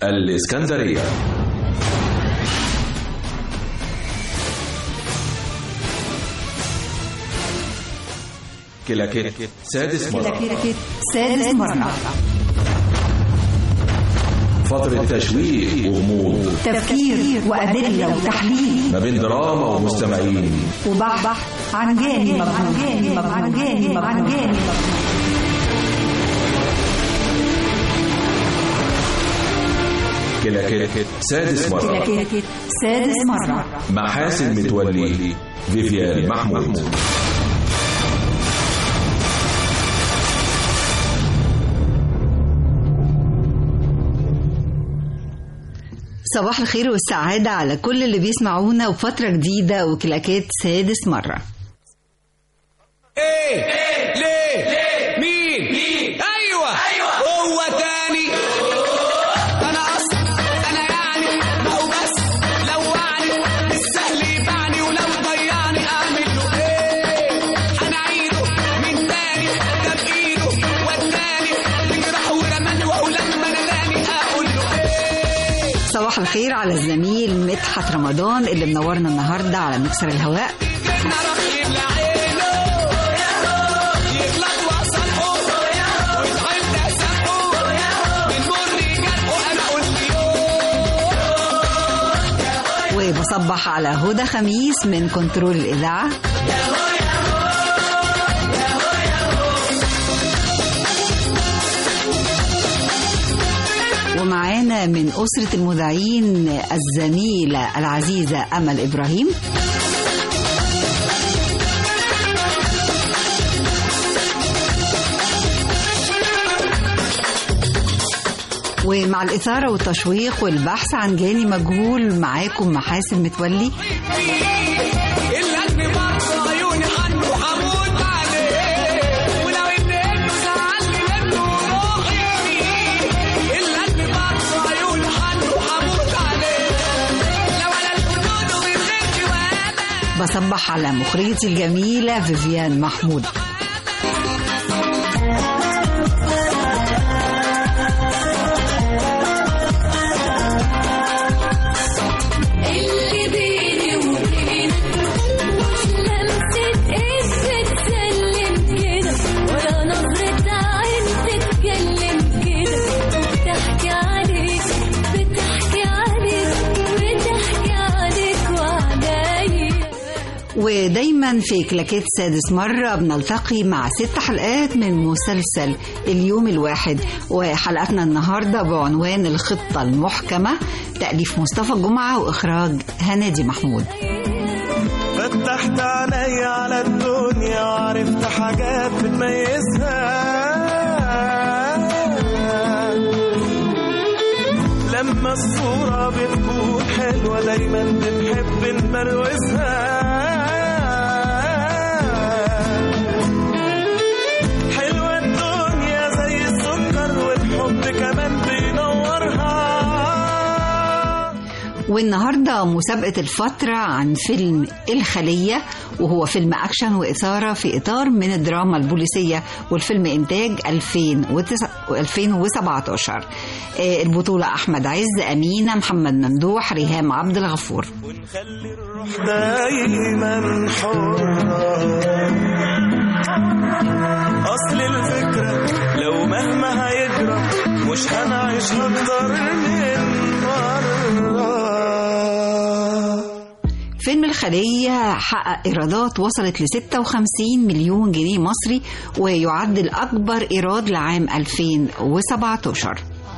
الإسكندرية كلاكيت سادس مرة كلاكيت سادس مرة فترة تشويق وغموض تفكير وأدلة وتحليل ما بين دراما ومستمعين وبحث عن جاني مبهوم عن جاني مبهوم عن جاني مبهوم كلاكيت سادس مرة كلاكيت سادس مرة مع حاسن متولي فيفيان محمود صباح الخير والسعادة على كل اللي بيسمعونا وفترة جديدة وكلاكيت سادس مرة ايه ايه ليه ليه مين مين ايوه ايوه هو تاني انا اصلا انا يعني ما هو بس لوعني بالسهل يبعني ولو ضيعني اعمل له ايه هنعيده من تاني ده بايده وداني يجرح ورماني وهو لما نداني اقول له ايه صباح الخير على الزميل مدحت رمضان اللي منورنا النهاردة على مكسر الهواء جبنا رخيب لعينه يغلط واصلحه والعين تسحه من مر جرحه انا قلت يوه وبصبح على هدى خميس من كنترول الإذاعة ومعانا من أسرة المذيعين الزميلة العزيزة أمل إبراهيم ومع الإثارة والتشويق والبحث عن جاني مجهول معاكم محاسن متولي القلب برضه عيوني عنه هموت عليه ولو ان ابنه زعلني منه روحي فيه القلب برضه عيوني عنه هموت عليه لو على الحدود ويغير وانا بصبح على مخرجتي الجميلة فيفيان محمود اللي بيني وبينك مش لمسة ايد بتسلم كده ولا نظرة عين تتكلم كده بتحكي عليك بتحكي عليك بتحكي عليك وعليا ودايما في كلاكيت سادس مرة بنلتقي مع ست حلقات من مسلسل اليوم الواحد وحلقتنا النهاردة بعنوان الخطة المحكمة تأليف مصطفى جمعة وإخراج هنادي محمود فتحت عيني على الدنيا وعرفت حاجات بتميزها لما الصورة بتكون حلوة دايما بنحب نبروزها حلوة الدنيا زي السكر والحب كمان بينورها والنهاردة مسابقة الفترة عن فيلم الخلية وهو فيلم أكشن وإثارة في إطار من الدراما البوليسية والفيلم إنتاج 2009 2017 آه، البطولة أحمد عز أمينة محمد ممدوح ريهام عبد الغفور ونخلي الروح دايما حرة أصل الفكرة لو مهما هيجرى مش هنعيش أكتر من مرة فيلم الخلية حقق إيرادات وصلت ل 56 مليون جنيه مصري ويعد الأكبر إيراد لعام 2017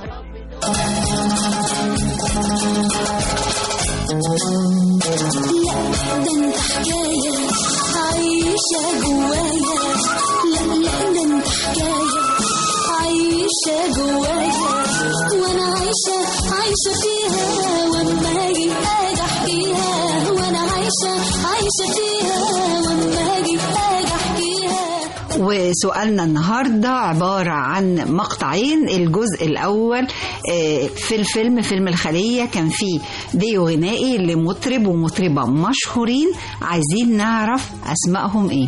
لا ده انت حكاية عايشة جوايا لا لا ده انت حكاية عايشة جوايا وانا عايشة عايشة فيها واما اجي اجي احكيها وانا عايشة عايشة فيها واما اجي اجي احكيها وسؤالنا النهاردة عبارة عن مقطعين الجزء الأول آه، في الفيلم فيلم الخلية كان فيه ديو غنائي لمطرب ومطربة مشهورين عايزين نعرف أسمائهم إيه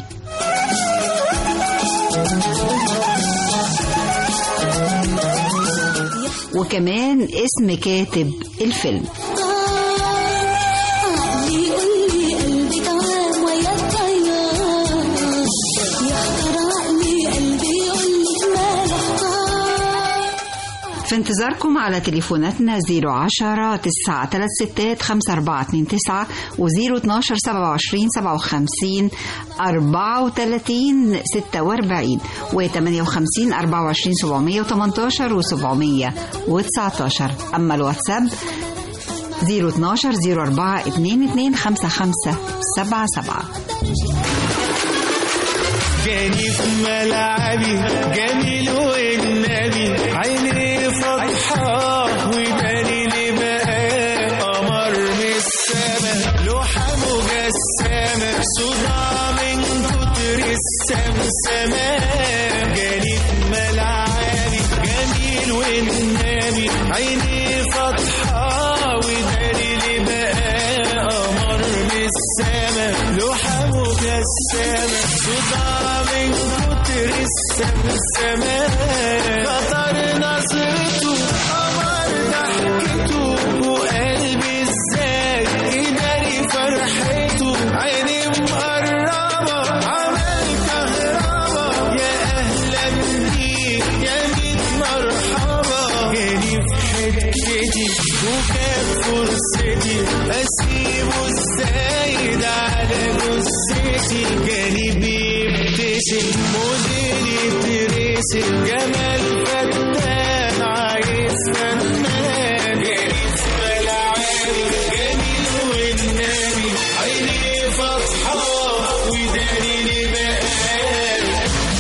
وكمان اسم كاتب الفيلم عقلي قولي قلبي تعال ويا الطيار يحتار عقلي قلبي يقولي مالك طار في انتظاركم على تليفوناتنا 010 936 5429 و 012 27 57 34 46 و 58 24 718 و 719 أما الواتساب 012 04 22 55 77 جاني في ملعبي جميل والنبي عيني فرحة ودليلي بقى قمر من السما لوحة مجسمة صداع من كتر السمسمة جاني في ملعبي جميل والنبي عيني فتحة ودليلي بقى قمر من السما لوحة مجسمة صداع من كتر السمسمة خطر نظرته قمر ضحكته وقلبي ازاي يداري فرحته عيني مقربة عمل كهربا يا أهلا بيك يا ميت مرحبا جاني في حتتي وكان فرصتي أسيبه ازاي ده على جثتي جاني بيبتسم مديري ترسم جمال فتان عايز فنان جاني في ملعبي جميل والنبي عيني فاتحة ودليلي بقال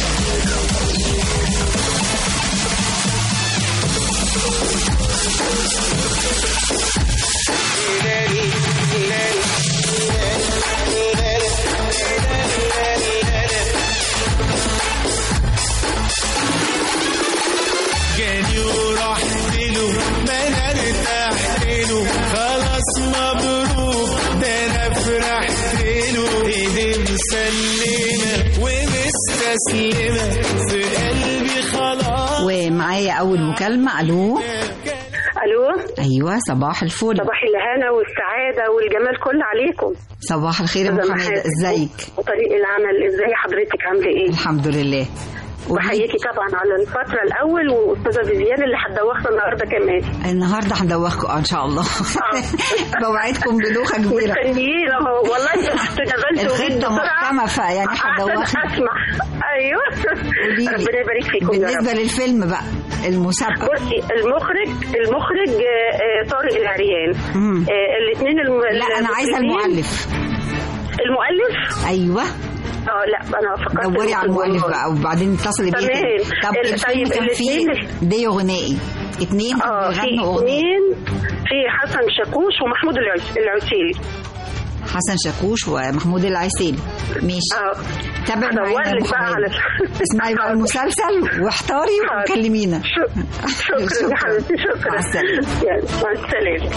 جاني ورحت له ما انا ارتحت له خلاص مبروك ده انا فرحت له ايدي مسلمه ومستسلمه في قلبي خلاص ومعايا أول مكالمة ألو الو أيوة صباح الفل صباح الهنا والسعاده والجمال كله عليكم صباح الخير يا أستاذة محمد محاسن. ازيك وطريق العمل ازاي حضرتك عامله ايه الحمد لله قولي- بحييكي طبعا على الفتره الاول واستاذه فيفيان اللي هتدوخنا النهارده كمان النهارده هندوخكم آه، ان شاء الله بوعدكم بدوخه كبيره مستنيين اهو والله اشتغلت الخطه محكمه فيعني هندوخنا اسمع ايوه قولي لي. ربنا يبارك فيكم يا بالنسبه رب للفيلم بقى المسابقه بصي المخرج المخرج آه، آه، طارق العريان مم. الاثنين الم... لا انا عايزه المخرجين- المؤلف المؤلف ايوه اه لا انا فكرت دوري على المخرج المؤلف والله. بقى وبعدين اتصلي بيه تمام. تاني. طب ال- الفيلم طيب كان فيه الاتنين- ديو غنائي اتنين اه في بيغنوا اغنيه اثنين في حسن شاكوش ومحمود العس- العسيلي حسن شاكوش ومحمود العسيلي ماشي اه تابع معانا هدور يا لك بقى محمد. على اسمعي بقى المسلسل واحتاري حاضر. وكلمينا شك- شكرا يا حبيبتي شكرا مع السلامة. يلا، مع السلامه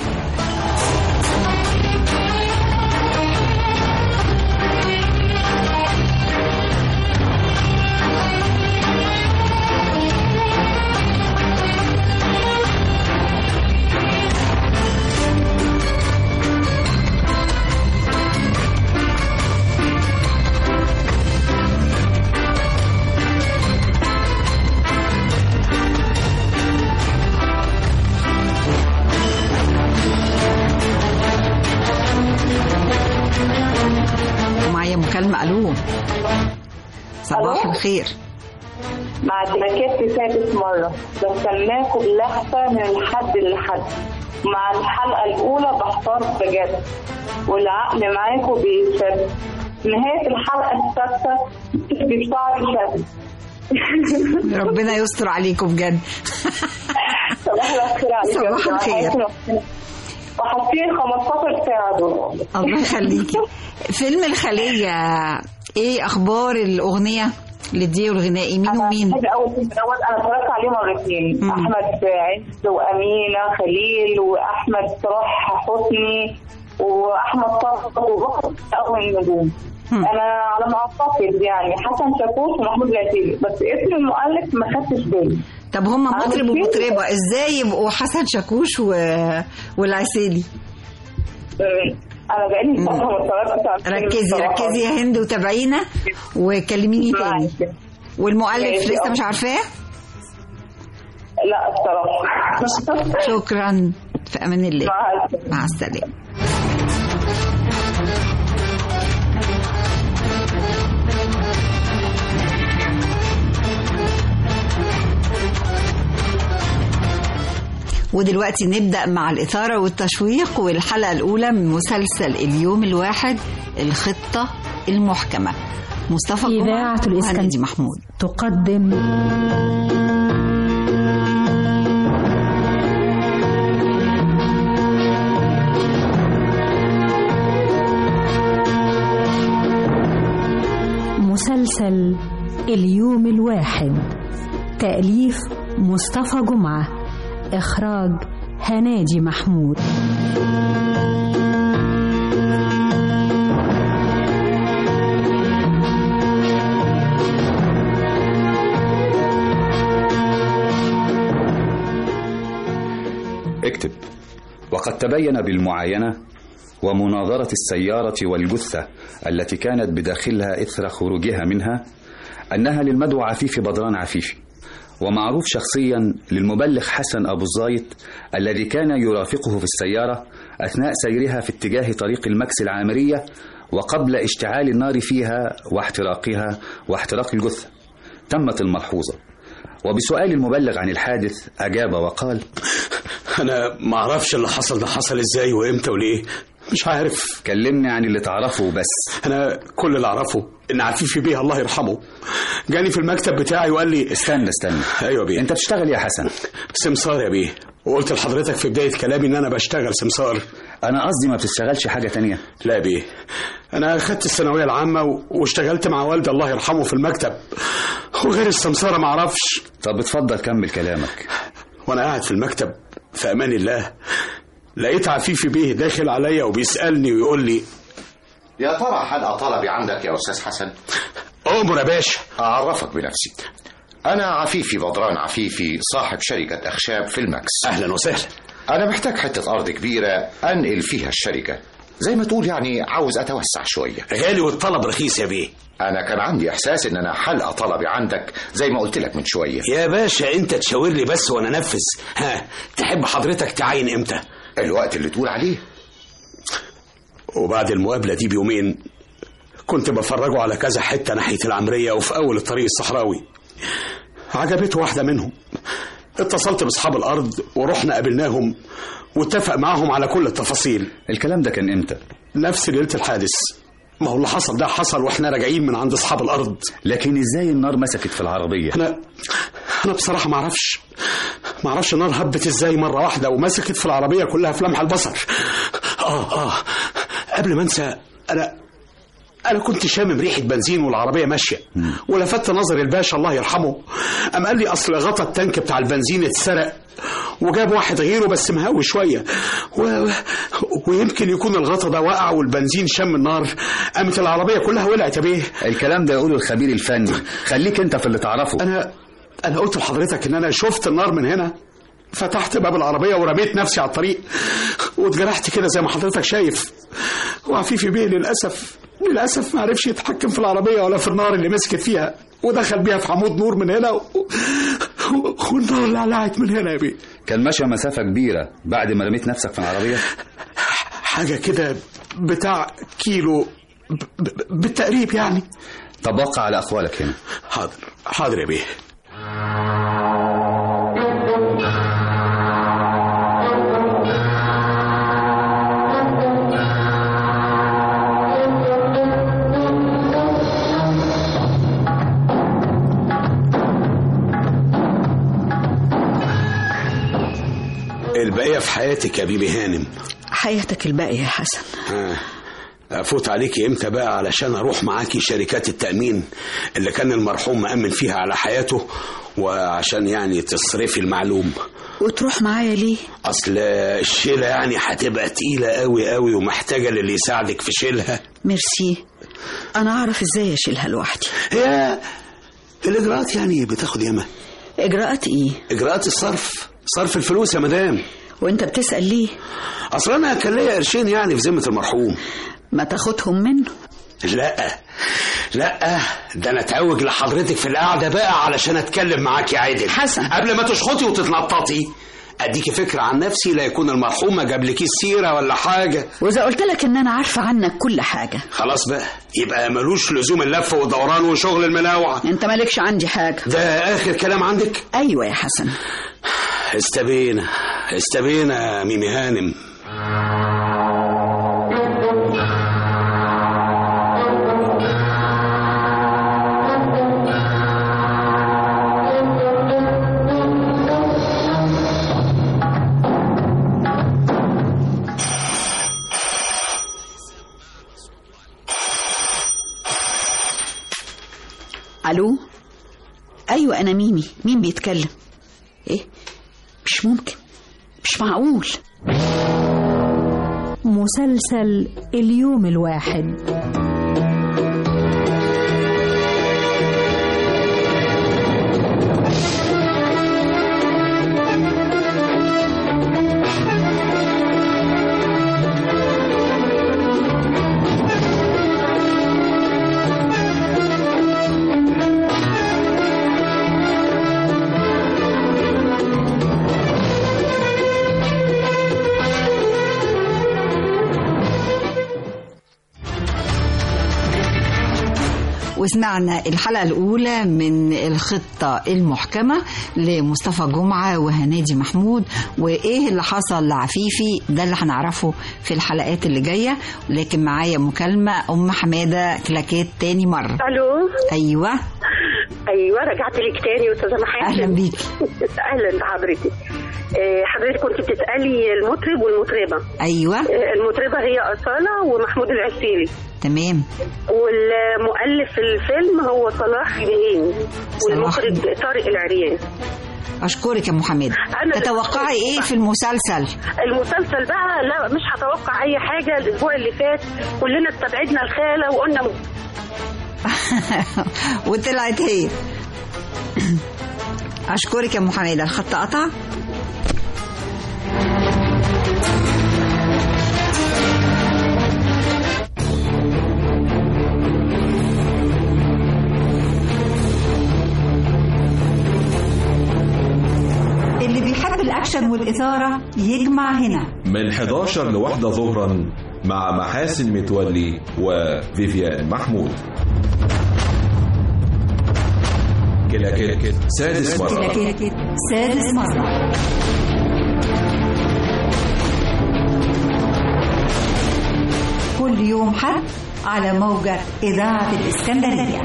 ومعايا مكالمة ألو صباح ألو؟ الخير مع تركات سادس مرة بستناكم بلهفة من الحد للحد مع الحلقة الأولى بحتار بجد والعقل معاكم بيتشد نهاية الحلقة السادسة بتكتب شعري شد ربنا يستر عليكم بجد صباح الخير عليكم صباح الخير. وحاطين 15 ساعة دول الله يخليكي فيلم الخلية ايه اخبار الاغنية للديو الغنائي مين أنا ومين بحب أول فيلم دوت أنا اتفرجت عليه مرتين مم. أحمد عز وأمينة خليل وأحمد صلاح حسني واحمد صفوت وبكر اول النجوم انا على ما اعتقد يعني حسن شاكوش ومحمود العتيبي بس اسم المؤلف ما خدتش بالي طب هم عامل مطرب فيلم. ومطربة ازاي يبقوا حسن شاكوش و... والعسيلي أمم، انا بقالي فتره ما اتفرجتش على الفيلم ركزي بصراحة. ركزي يا هند وتابعينا وكلميني تاني معاكي. والمؤلف ماشي، لسه أه. مش عارفاه لا الصراحه شكرا في امان الله مع السلامة. مع السلامه ودلوقتي نبدأ مع الإثارة والتشويق والحلقة الأولى من مسلسل اليوم الواحد الخطة المحكمة مصطفى إذاعة جمعة الإسكندرية. وهندي محمود تقدم مسلسل اليوم الواحد تأليف مصطفى جمعة إخراج هناجي محمود اكتب وقد تبين بالمعاينة ومناظرة السيارة والجثة التي كانت بداخلها إثر خروجها منها أنها للمدعو عفيف بدران عفيفي ومعروف شخصيا للمبلغ حسن أبو الزايد الذي كان يرافقه في السيارة أثناء سيرها في اتجاه طريق المكس العامرية وقبل اشتعال النار فيها واحتراقها واحتراق الجثة تمت الملحوظة وبسؤال المبلغ عن الحادث أجاب وقال انا ما اعرفش اللي حصل ده حصل ازاي وامتى وليه مش عارف كلمني عن اللي تعرفه بس انا كل اللي اعرفه ان عفيفي بيه الله يرحمه جاني في المكتب بتاعي وقال لي استنى استنى ايوه بيه انت بتشتغل يا حسن سمسار يا بيه وقلت لحضرتك في بدايه كلامي ان انا بشتغل سمسار انا قصدي ما بتشتغلش حاجة تانية لا يا بيه انا خدت الثانويه العامه و- واشتغلت مع والدي الله يرحمه في المكتب وغير السمساره ما اعرفش طب اتفضل كمل كلامك وانا قاعد في المكتب في امان الله لقيت عفيفي بيه داخل عليا وبيسالني ويقول لي يا ترى حلقة طلبي عندك يا أستاذ حسن امر يا باشا أعرفك بنفسي أنا عفيفي بدران عفيفي صاحب شركة أخشاب في المكس اهلا وسهلا أنا محتاج حتة أرض كبيرة أنقل فيها الشركة زي ما تقول يعني عاوز أتوسع شوية غالي والطلب رخيص يا بيه أنا كان عندي إحساس إن أنا حلقة طلبي عندك زي ما قلت لك من شوية يا باشا انت تشاور لي بس وانا انفذ ها تحب حضرتك تعاين امتى الوقت اللي تقول عليه وبعد المقابله دي بيومين كنت بفرجه على كذا حته ناحيه العمريه وفي اول الطريق الصحراوي عجبته واحده منهم اتصلت باصحاب الارض ورحنا قابلناهم واتفق معاهم على كل التفاصيل الكلام ده كان امتى نفس ليله الحادث ما هو اللي حصل ده حصل واحنا راجعين من عند اصحاب الارض لكن ازاي النار مسكت في العربية انا انا بصراحه ما اعرفش ما اعرفش النار هبت ازاي مره واحده ومسكت في العربيه كلها في لمح البصر اه اه قبل ما انسى انا انا كنت شامم ريحه بنزين والعربيه ماشيه ولفت نظري الباشا الله يرحمه قام قال لي اصل غطا التانك بتاع البنزين اتسرق وجاب واحد غيره بس مهوي شويه و... ويمكن يكون الغطا ده وقع والبنزين شم النار قامت العربيه كلها ولعت يا بيه الكلام ده يقوله الخبير الفني خليك انت في اللي تعرفه انا انا قلت لحضرتك ان انا شفت النار من هنا فتحت باب العربيه ورميت نفسي على الطريق واتجرحت كده زي ما حضرتك شايف وعفيفي بيه للاسف للاسف ما عرفش يتحكم في العربيه ولا في النار اللي مسكت فيها ودخل بيها في عمود نور من هنا و... و... والنار لعلعت من هنا يا بيه كان ماشي مسافة كبيرة بعد ما رميت نفسك في العربية حاجه كده بتاع كيلو ب... ب... بالتقريب يعني طب وقع على أقوالك هنا حاضر حاضر يا بيه البقية في حياتك يا بيبي هانم حياتك الباقية يا حسن ها افوت عليكي امتى بقى علشان اروح معاكي شركات التأمين اللي كان المرحوم مأمن فيها على حياته وعشان يعني تصرفي المعلوم وتروح معايا ليه اصل الشيله يعني هتبقى تقيله قوي قوي ومحتاجه للي يساعدك في شيلها ميرسي انا اعرف ازاي اشيلها لوحدي هي الاجراءات يعني بتاخد ياما اجراءات ايه اجراءات الصرف صرف الفلوس يا مدام وانت بتسال ليه اصل انا كان ليا قرشين يعني في ذمه المرحوم ما تاخدهم منه لا لا ده انا اتعوج لحضرتك في القعده بقى علشان اتكلم معاك يا عادل حسن. قبل ما تشخطي وتتنططي اديكي فكره عن نفسي لا يكون المرحوم ما جابلكيش سيره ولا حاجه واذا قلت لك ان انا عارفه عنك كل حاجه خلاص بقى يبقى ملوش لزوم اللف والدوران وشغل المناوعه انت مالكش عندي حاجه ده اخر كلام عندك ايوه يا حسن استبينا استبينا يا ميمي هانم الو ايوه انا ميمي مين بيتكلم ايه مش ممكن مش معقول مسلسل اليوم الواحد وسمعنا الحلقة الأولى من الخطة المحكمة لمصطفى جمعة وهنادي محمود وإيه اللي حصل لعفيفي ده اللي هنعرفه في الحلقات اللي جاية لكن معايا مكالمة أم حمادة كلاكيت تاني مرة الو أيوة ايوه رجعت لك تاني يا استاذه محاسن أهلا بيك اهلا بحضرتك آه، حضرتك كنت بتسالي المطرب والمطربه أيوة آه، المطربه هي اصاله ومحمود العسيلي تمام والمؤلف الفيلم هو صلاح جهين والمخرج طارق العريان أشكرك يا أم حمادة أنا- تتوقعي إيه في المسلسل المسلسل بقى لا مش هتوقع اي حاجه الاسبوع اللي فات كلنا استبعدنا الخاله وقلنا م- وطلعت هي أشكرك يا أم حمادة الخط قطع اللي بيحب الأكشن والإثارة يجمع هنا من 11 لواحدة ظهرا مع محاسن متولي وفيفيان محمود كلاكيت سادس مرة كلاكيت سادس مرة كل يوم حد على موجة إذاعة الإسكندرية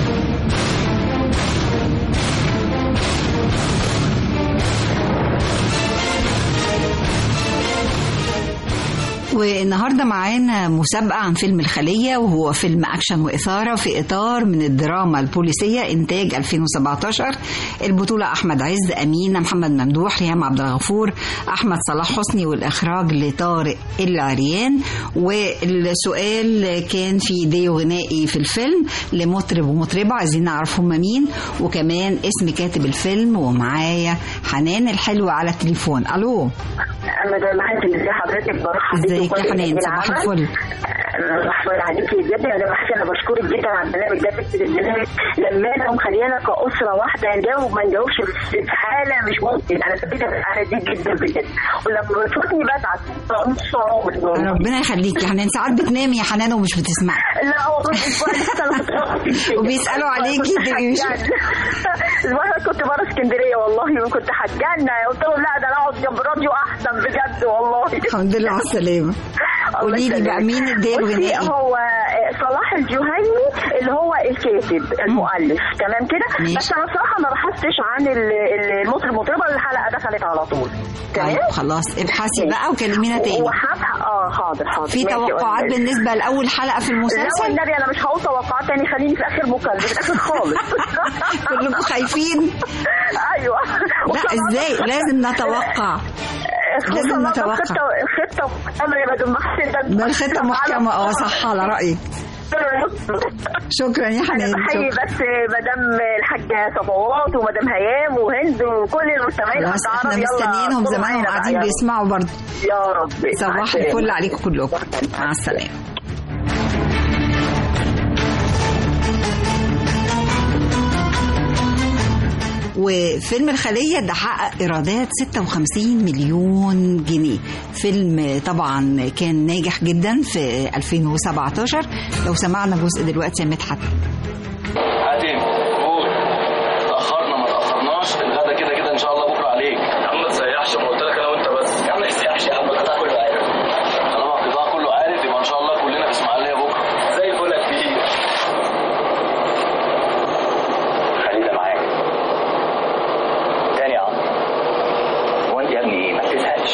والنهارده معانا مسابقة عن فيلم الخلية وهو فيلم أكشن وإثارة في إطار من الدراما البوليسية إنتاج 2017 البطولة أحمد عز أمينة محمد ممدوح ريهام عبد الغفور أحمد صلاح حسني والإخراج لطارق العريان والسؤال كان في ديو غنائي في الفيلم لمطرب ومطربة عايزين نعرف هم مين وكمان اسم كاتب الفيلم ومعايا حنان الحلوة على التليفون ألو مدام حاتم ازي حضرتك برحب بيكي ازيك يا وكل حنان فريق صباح العمل. الفل مرحبا عليكي جدا يا مدام حاتم انا بشكرك جدا على البرنامج ده بس البرنامج لمانا ومخليانا كاسره واحده نجاوب ما نجاوبش في حاله مش ممكن انا سبيتها في الحاله دي جدا بجد ولما بتفوتني بزعل بقوم صعوبة ربنا يخليك يا حنان ساعات بتنامي يا حنان ومش بتسمعي لا هو طول الاسبوع اللي فات انا كنت وبيسألوا عليكي تبقي مش يعني الاسبوع اللي فات كنت بره اسكندريه والله وكنت هتجنن قلت لهم لا ده انا اقعد جنب راديو احسن بجد والله الحمد لله على السلامة قولي لي بقى مين الدير بصي، الغنائي هو صلاح الجهيني اللي هو الكاتب المؤلف تمام كده بس انا بصراحه ما بحثتش عن ال- ال- المطرب المطربه اللي الحلقه دخلت على طول طيب خلاص ابحثي بقى وكلمينا تاني وهبحث اه حاضر حاضر في ماشي، توقعات قولي. بالنسبة لأول حلقة في لا المسلسل والنبي انا مش هقول توقعات تاني خليني في اخر مكالمه في الاخر خالص كلكم خايفين ايوه لا ازاي لازم نتوقع لازم نتوقع الخطه الخطه محكمه يا مدام محسن ده الخطة محكمة اه صح على رأيك شكرا يا حنان بحيي شكرا بس مدام الحاجه صفوات ومدام هيام وهند وكل المستمعين خلاص حتى احنا عرب، يلا مستنيينهم كلوا زمانهم معانا قاعدين بقى، يلا. بيسمعوا برضه يا رب مع صباح السلامة. الفل عليكم كلكم مع السلامة وفيلم الخلية ده حقق إيرادات 56 مليون جنيه فيلم طبعا كان ناجح جدا في 2017 لو سمعنا جزء دلوقتي يا مدحت هاتين قول تأخرنا ما تأخرناش الغدا كده كده إن شاء الله بكرة عليك يا عم ما تسيحش ما قلت لك أنا وأنت بس يا عم ما تسيحش يا عم القطاع كله عارف طالما القطاع كله عارف يبقى إن شاء الله كلنا في إسماعيلية بكرة زي الفل يا كبير خلينا معاك تاني يا عم هو أنت يا ابني إيه ما بتزهقش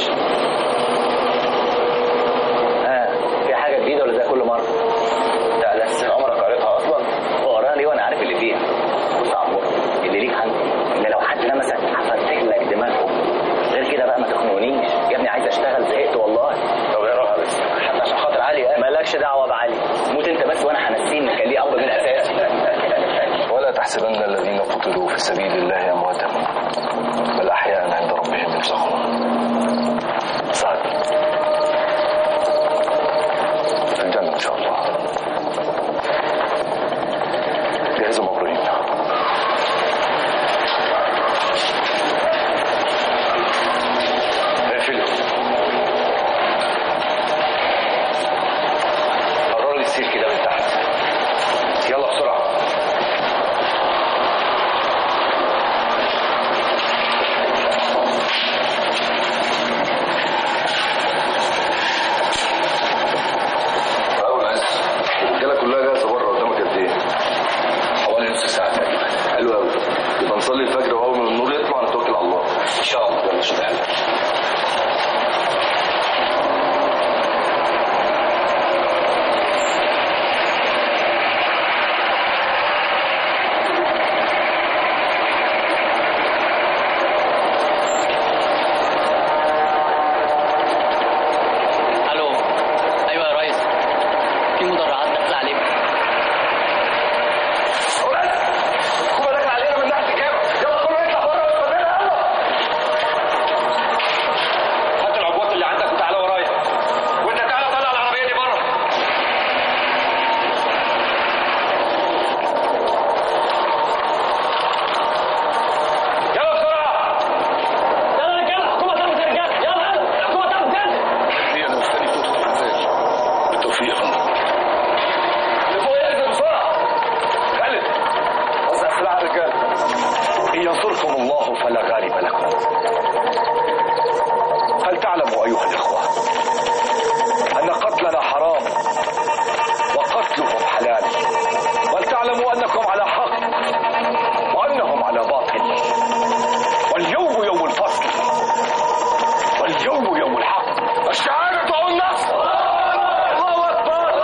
ها في حاجة جديدة ولا زي كل مرة؟ لا ده أساس عمرك قريتها أصلا وقراها ليه وأنا عارف اللي فيها بص يا عمور اللي ليك عندي إن لو حد لمسك هفتك لك دماغه غير كده بقى ما تخنقنيش يا ابني عايز أشتغل زهقت والله طب اقراها بس حتى عشان خاطر علي مالكش دعوة بعلي موت أنت بس وأنا هنسيه إن كان ليه أب من الأساس ولا تحسبن الذين قتلوا في سبيل الله أمواتا بل أحياء عند ربهم يرزقون سعد في الجنة إن شاء الله جهزوا مبروين اقفلوا قرر لي السير كده من تحت يلا بسرعة أول عز الرجالة كلها جاهزة بره قدامك قد إيه؟ حوالي نص ساعة تقريبا حلو قوي يبقى نصلي الفجر وأول ما النور يطلع نتوكل على الله إن شاء الله يلا اشتغل الو ايوه يا ريس في مدرعات داخله عليكم هو داخل علينا من ناحية الجامع يلا كله يطلع بره ويتفضل يلا هات العبوات اللي عندك وتعالى ورايا وانت تعالى طلع العربية دي بره يلا بسرعة يلا يا رجالة الحكومة تاخد رجالة يلا يلا الحكومة تاخد رجالة هي انا مستني توصل الحزاز بالتوفيق اللي فوق ينزل بسرعة خالد وزع سلاح الرجال إن ينصركم الله فلا غالب لكم هل تعلموا أيها الإخوة أن قتلنا حرام وقتلهم حلال وهل تعلموا أنكم على حق وأنهم على باطل واليوم يوم الفصل واليوم يوم الحق الشهادة النصر الله أكبر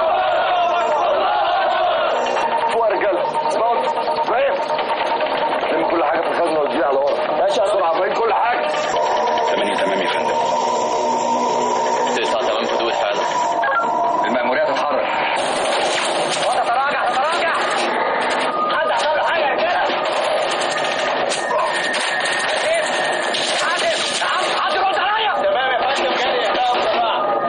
فوق يا رجاله اسمعوا ابراهيم لم كل حاجه في الخزنه واديها على ورا ماشي بسرعه ابراهيم كل حاجه تمام تمام يا فندم تسعة تمام حدود فعلا المأمورية تتحرك تتراجع تتراجع حد حصل له حاجه يا رجاله حاتم حاتم حاتم رد عليا تمام يا فندم جاي يا بسرعه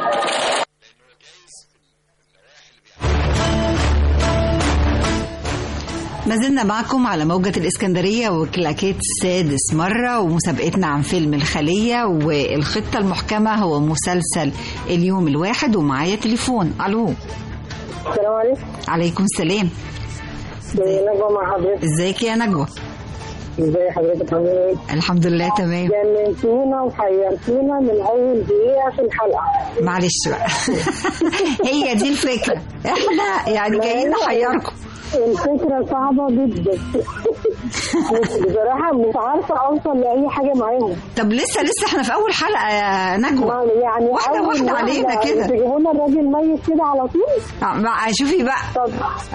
ما زلنا معكم على موجة الإسكندرية وكلاكيت سادس مرة ومسابقتنا عن فيلم الخلية والخطة المحكمة هو مسلسل اليوم الواحد ومعايا تليفون ألو السلام عليكم عليكم السلام نجوى مع حضرتك ازيك يا نجوى ازي حضرتك عامل ايه؟ الحمد لله تمام جننتونا وحيرتونا من اول دقيقه في الحلقه معلش بقى هي دي الفكره احنا يعني جايين نحيركم الفكره صعبه جدا بصراحه مش عارفه اوصل لاي حاجه معاهم طب لسه لسه احنا في اول حلقه يا نجوى يعني واحده أول واحده علينا كده تجيبوا لنا الراجل ميت كده على طول آه، مع- شوفي بقى طب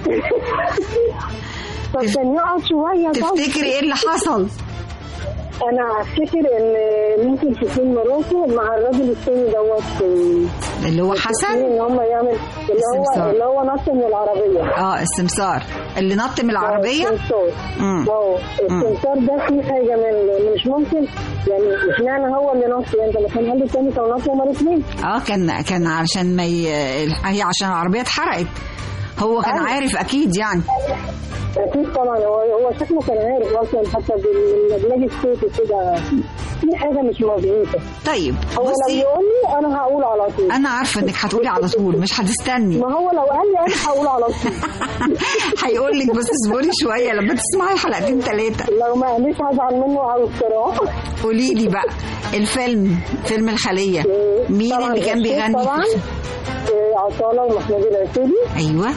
طب كان يقعد شويه طب. تفتكري ايه اللي حصل انا افتكر ان ممكن تكون مراته مع الراجل التاني دوت اللي هو حسن ان هم يعمل اللي هو السمسار. اللي هو نط من العربيه اه السمسار اللي نط من العربيه السمسار مم. اه السمسار ده في حاجه من مش ممكن يعني اشمعنى هو اللي نط يعني انت كان قال التاني كانوا نطوا هما الاثنين اه كان كان علشان ما ي... هي عشان العربيه اتحرقت هو كان أيوة. عارف اكيد يعني اكيد طبعا هو هو شكله كان عارف اصلا حتى بالمجلاج الصوتي كده في حاجه مش مظبوطه طيب هو لو بصي يقول لي انا هقول على طول انا عارفه انك هتقولي على طول مش هتستني ما هو لو قال لي انا هقول على طول هيقول لك بس اصبري شويه لما تسمعي حلقتين ثلاثه لو ما قاليش هزعل منه على الصراحه قولي لي بقى الفيلم فيلم الخليه مين طبعاً اللي كان الشيخ بيغني طبعا فيه؟ آه، عطاله ومحمود العسيلي ايوه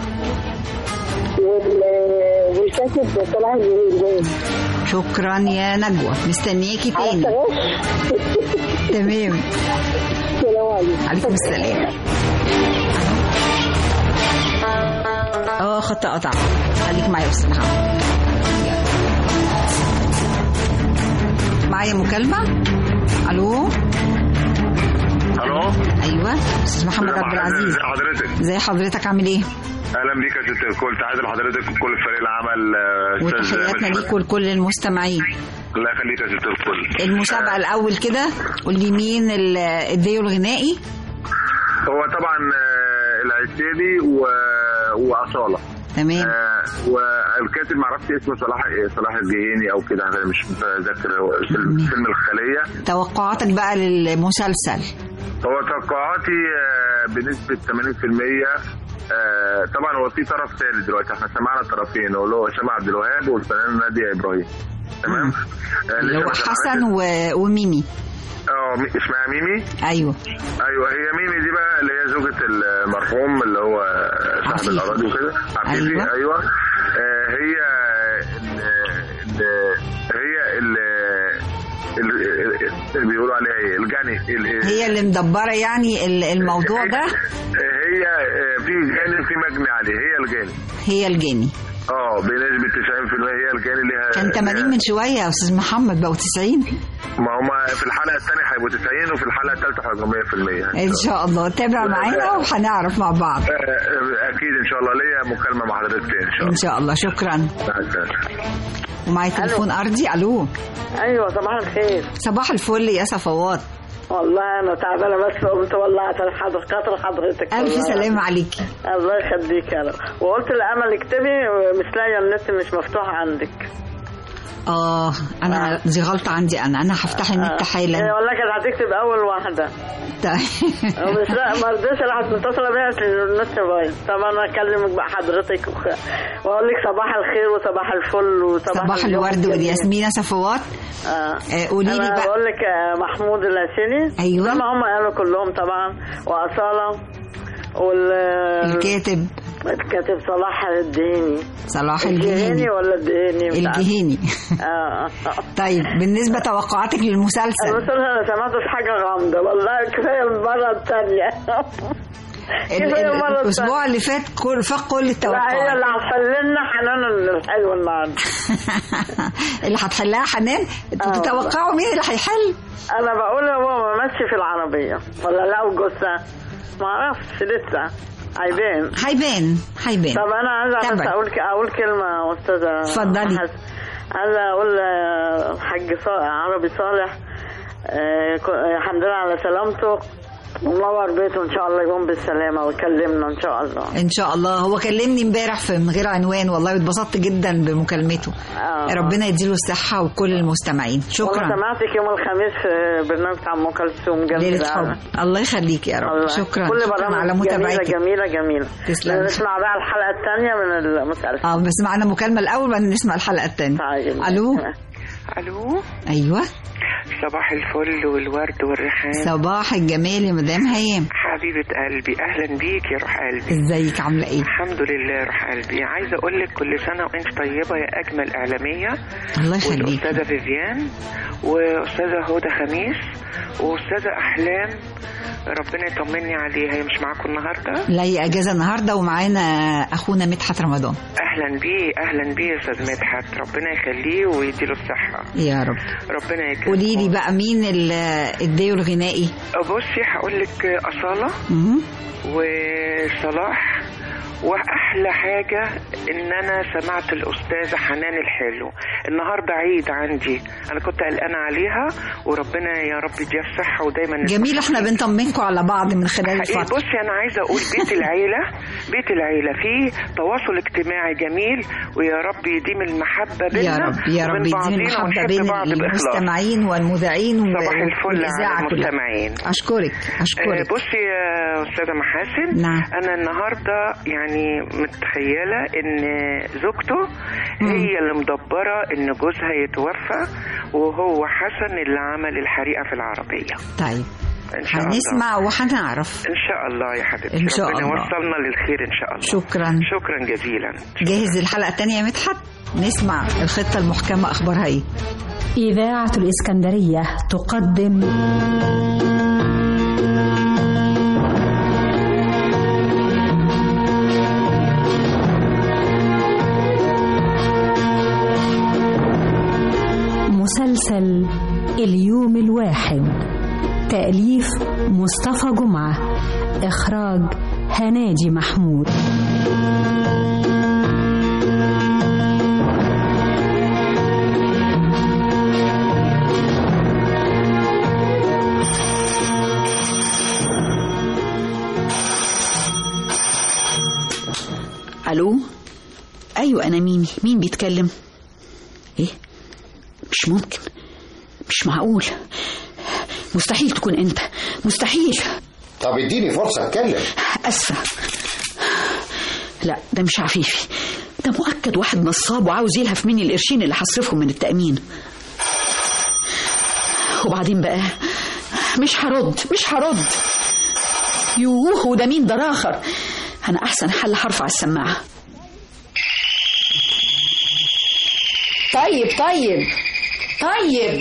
وال- والكاتب طلع الجوين شكرا يا نجوى مستنياكي تاني تمام السلام عليكم عليكم السلام اه خط قطع خليك معايا يا استاذ محمد معايا مكالمة الو الو ايوه استاذ محمد عبد العزيز ازي حضرتك ازي حضرتك عامل ايه اهلا بيك يا ست الكل تحياتي لحضرتك وكل فريق العمل آه، استاذ وتحياتنا مدحت. ليك ولكل المستمعين الله يخليك يا ست الكل المسابقة الأول كده قول لي مين ال- الديو الغنائي هو طبعا آه، العسيلي و... واصاله تمام آه والكاتب ما اعرفش اسمه صلاح صلاح الجهيني او كده انا مش متذكر هو فيلم فيلم الخليه توقعاتك بقى للمسلسل هو توقعاتي آه، بنسبة 80% آه، طبعا هو في طرف ثالث دلوقتي احنا سمعنا طرفين هو اللي هو هشام عبد الوهاب والفنان نادية ابراهيم تمام آه، اللي لسه هو ما سمعناش- حسن و... وميمي اه مي- اسمها ميمي ايوه ايوه هي ميمي دي بقى اللي هي زوجة المرحوم اللي هو صاحب عفيفي. الاراضي وكده عفيفي أيوة. ايوه آه، هي ال- ال- هي ال- ال- اللي بيقولوا عليها ايه الجاني ال- هي اللي مدبرة يعني ال- الموضوع ده هي آه، في جاني في مجني عليه هي الجاني هي الجاني اه بنسبة 90% هي الجاني ليها كان 80 من شوية يا أستاذ محمد بقوا 90 ما هما في الحلقة الثانية هيبقوا 90 وفي الحلقة الثالثة هيبقوا 100% إن شاء الله تابع معانا وهنعرف مع بعض آه، آه، أكيد إن شاء الله ليا مكالمة مع حضرتك تاني إن شاء الله إن شاء الله شكرا مع السلامة ومعايا تليفون أرضي ألو ايوه صباح الخير صباح الفل يا صفوات والله انا تعبانه بس قمت والله عشان حضر خاطر حضرتك ألف والله. سلامة عليكي الله يخليك يا رب وقلت لامل اكتبي مش لاقيه النت مش مفتوح عندك آه أنا دي غلطة عندي أنا أنا هفتح النت إيه حالا والله كانت هتكتب اول واحده طيب مش لا ما رضيتش راحت متصله بيا أصل النت بايظ طب انا اكلمك بقى حضرتك وخ... واقول لك صباح الخير وصباح الفل وصباح صباح اليوم الورد الجميل. والياسمين صفوات اه آه، قولي لي أنا بقى بقول لك آه، محمود العسيني أيوة. زي ما هم قالوا كلهم طبعا واصاله وال الكاتب الكاتب صلاح الدهيني صلاح الجهيني الجهيني ولا الدهيني مش عارفة. الجهيني اه طيب بالنسبة توقعاتك للمسلسل المسلسل انا سمعته في حاجه غامضه والله كفايه المره الثانيه ال- ال- الأسبوع اللي فات كل فاق كل لا هي التوقعات اللي هتحل لنا حنان الحلو النهارده اللي هتحلها حنان انتوا تتوقعوا مين اللي هيحل انا بقول هو ماشي في العربيه ولا لو جثه ما اعرفش لسه هيبان هيبان هيبان طب انا عايزه بس تابعي. اقول اقول كلمه استاذه اتفضلي. حسن. عايزه اقول آه، الحاج صا- عربي صالح آه، ك- آه، الحمد لله على سلامته ونور بيته ان شاء الله يقوم بالسلامه ويكلمنا ان شاء الله ان شاء الله هو كلمني امبارح في من غير عنوان والله اتبسطت جدا بمكالمته آه. ربنا يديله الصحة وكل المستمعين وانا شكرا سمعتك يوم الخميس في برنامج بتاع ام كلثوم جميل ليلة حب الله يخليك يا رب الله. شكرا كل شكرا برامج على جميلة متابعتك جميلة جميلة تسلم. نسمع بقى الحلقة الثانية من المسلسل اه بس معانا مكالمة الأول بعدين نسمع الحلقة الثانية ألو الو ايوه صباح الفل والورد والريحان صباح الجمال يا مدام هيام حبيبة قلبي أهلا بيك يا روح قلبي ازيك عاملة ايه الحمد لله يا روح قلبي عايزة أقول لك كل سنة وأنت طيبة يا أجمل إعلامية الله يخليك والأستاذة فيفيان وأستاذة هدى خميس وأستاذة أحلام ربنا يطمني عليها هي مش معاكم النهارده لا هي اجازه النهارده ومعانا اخونا مدحت رمضان اهلا بيه اهلا بيه يا استاذ مدحت ربنا يخليه ويديله الصحه يا رب ربنا يكرمه قولي لي بقى مين ال- الديو الغنائي بصي هقول لك اصاله مهم. وصلاح واحلى حاجه ان انا سمعت الاستاذه حنان الحلو النهارده عيد عندي انا كنت قلقانه عليها وربنا يا رب يديها الصحه ودايما جميل احنا بنطمنكم على بعض من خلال حقيقي الفتره بصي انا عايزه اقول بيت العيله بيت العيله فيه تواصل اجتماعي جميل ويا رب يديم المحبه بيننا يا رب يا رب وبين يديم بعضينا المحبه ونحب بين بعض بإخلاص. المستمعين والمذيعين صباح و- الفل والإذاعة على كلها. المستمعين اشكرك آه، اشكرك بصي يا استاذه محاسن نعم. انا النهارده يعني متخيله ان زوجته هي اللي مدبره ان جوزها يتوفى وهو حسن اللي عمل الحريقه في العربيه طيب ان شاء الله هنسمع وهنعرف ان شاء الله يا حبيبتي إن شاء ربنا الله. يوصلنا للخير ان شاء الله شكرا شكرا جزيلا جاهز الحلقه الثانيه يا مدحت نسمع الخطه المحكمه اخبارها ايه إذاعة الإسكندرية تقدم مسلسل اليوم الواحد تأليف مصطفى جمعة إخراج هناجي محمود الو ايوه انا ميمي مين بيتكلم ايه مش ممكن مش معقول مستحيل تكون انت مستحيل طب اديني فرصة اتكلم اسفه لا ده مش عفيفي ده مؤكد واحد نصاب وعاوز يلهف مني القرشين اللي هصرفهم من التأمين وبعدين بقى مش هرد مش هرد يوه وده مين ده راخر انا احسن حل هرفع السماعه طيب طيب طيب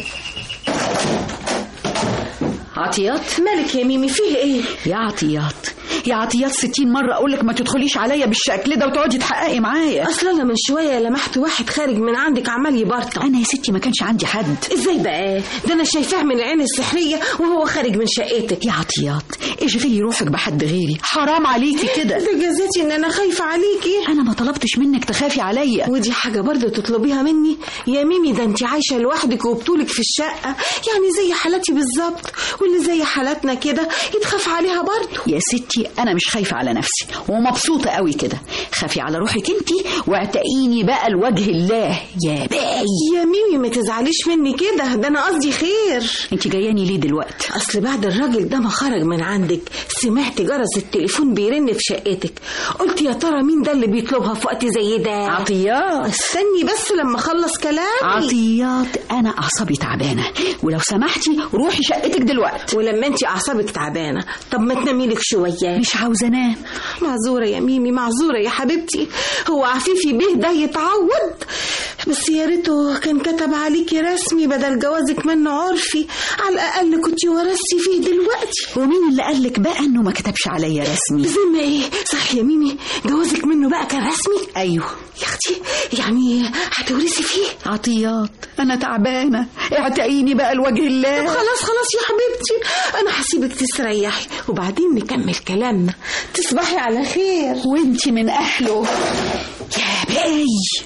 عطيات مالك يا ميمي فيه ايه يا عطيات يا عطيات ستين مرة أقول لك ما تدخليش عليا بالشكل ده وتقعدي تحققي معايا اصل انا من شويه لمحت واحد خارج من عندك عمال يبرطع أنا يا ستي ما كانش عندي حد ازاي بقى ده انا شايفاه من العين السحريه وهو خارج من شقتك يا عطيات اشغلي روحك بحد غيري حرام عليكي كده ده جزاتي ان انا خايفه عليكي أنا ما طلبتش منك تخافي عليا ودي حاجه برضه تطلبيها مني يا ميمي ده انت عايشه لوحدك وبطولك في الشقه يعني زي حالتي بالظبط واللي زي حالاتنا كده يتخاف عليها برضه يا ستي أنا مش خايفة على نفسي ومبسوطة قوي كده خافي على روحك انتي واعتقيني بقى لوجه الله يا باي يا ميمي ما تزعليش مني كده ده انا قصدي خير انت جاياني ليه دلوقتي اصل بعد الراجل ده ما خرج من عندك سمعت جرس التليفون بيرن في شقتك قلت يا ترى مين ده اللي بيطلبها في وقت زي ده عطيات استني بس لما اخلص كلامي عطيات أنا أعصابي تعبانة ولو سمحتي روحي شقتك دلوقتي ولما انت اعصابك تعبانه طب ما تنامي لك شويه مش عاوزة أنام معذوره يا ميمي معذوره يا حبيبتي هو عفيفي بيه ده يتعوض بس يا ريته كان كتب عليكي رسمي بدل جوازك منه عرفي على الاقل كنت ورثتي فيه دلوقتي ومين اللي قالك بقى إنه ما كتبش عليا رسمي ذمة ايه صح يا ميمي جوازك منه بقى كان رسمي أيوه يا اختي يعني هتورثي فيه عطيات أنا تعبانة اعتقيني بقى لوجه الله طب خلاص خلاص يا حبيبتي انا هسيبك تستريحي وبعدين نكمل كلامنا تصبحي على خير وانتي من أهله يا باي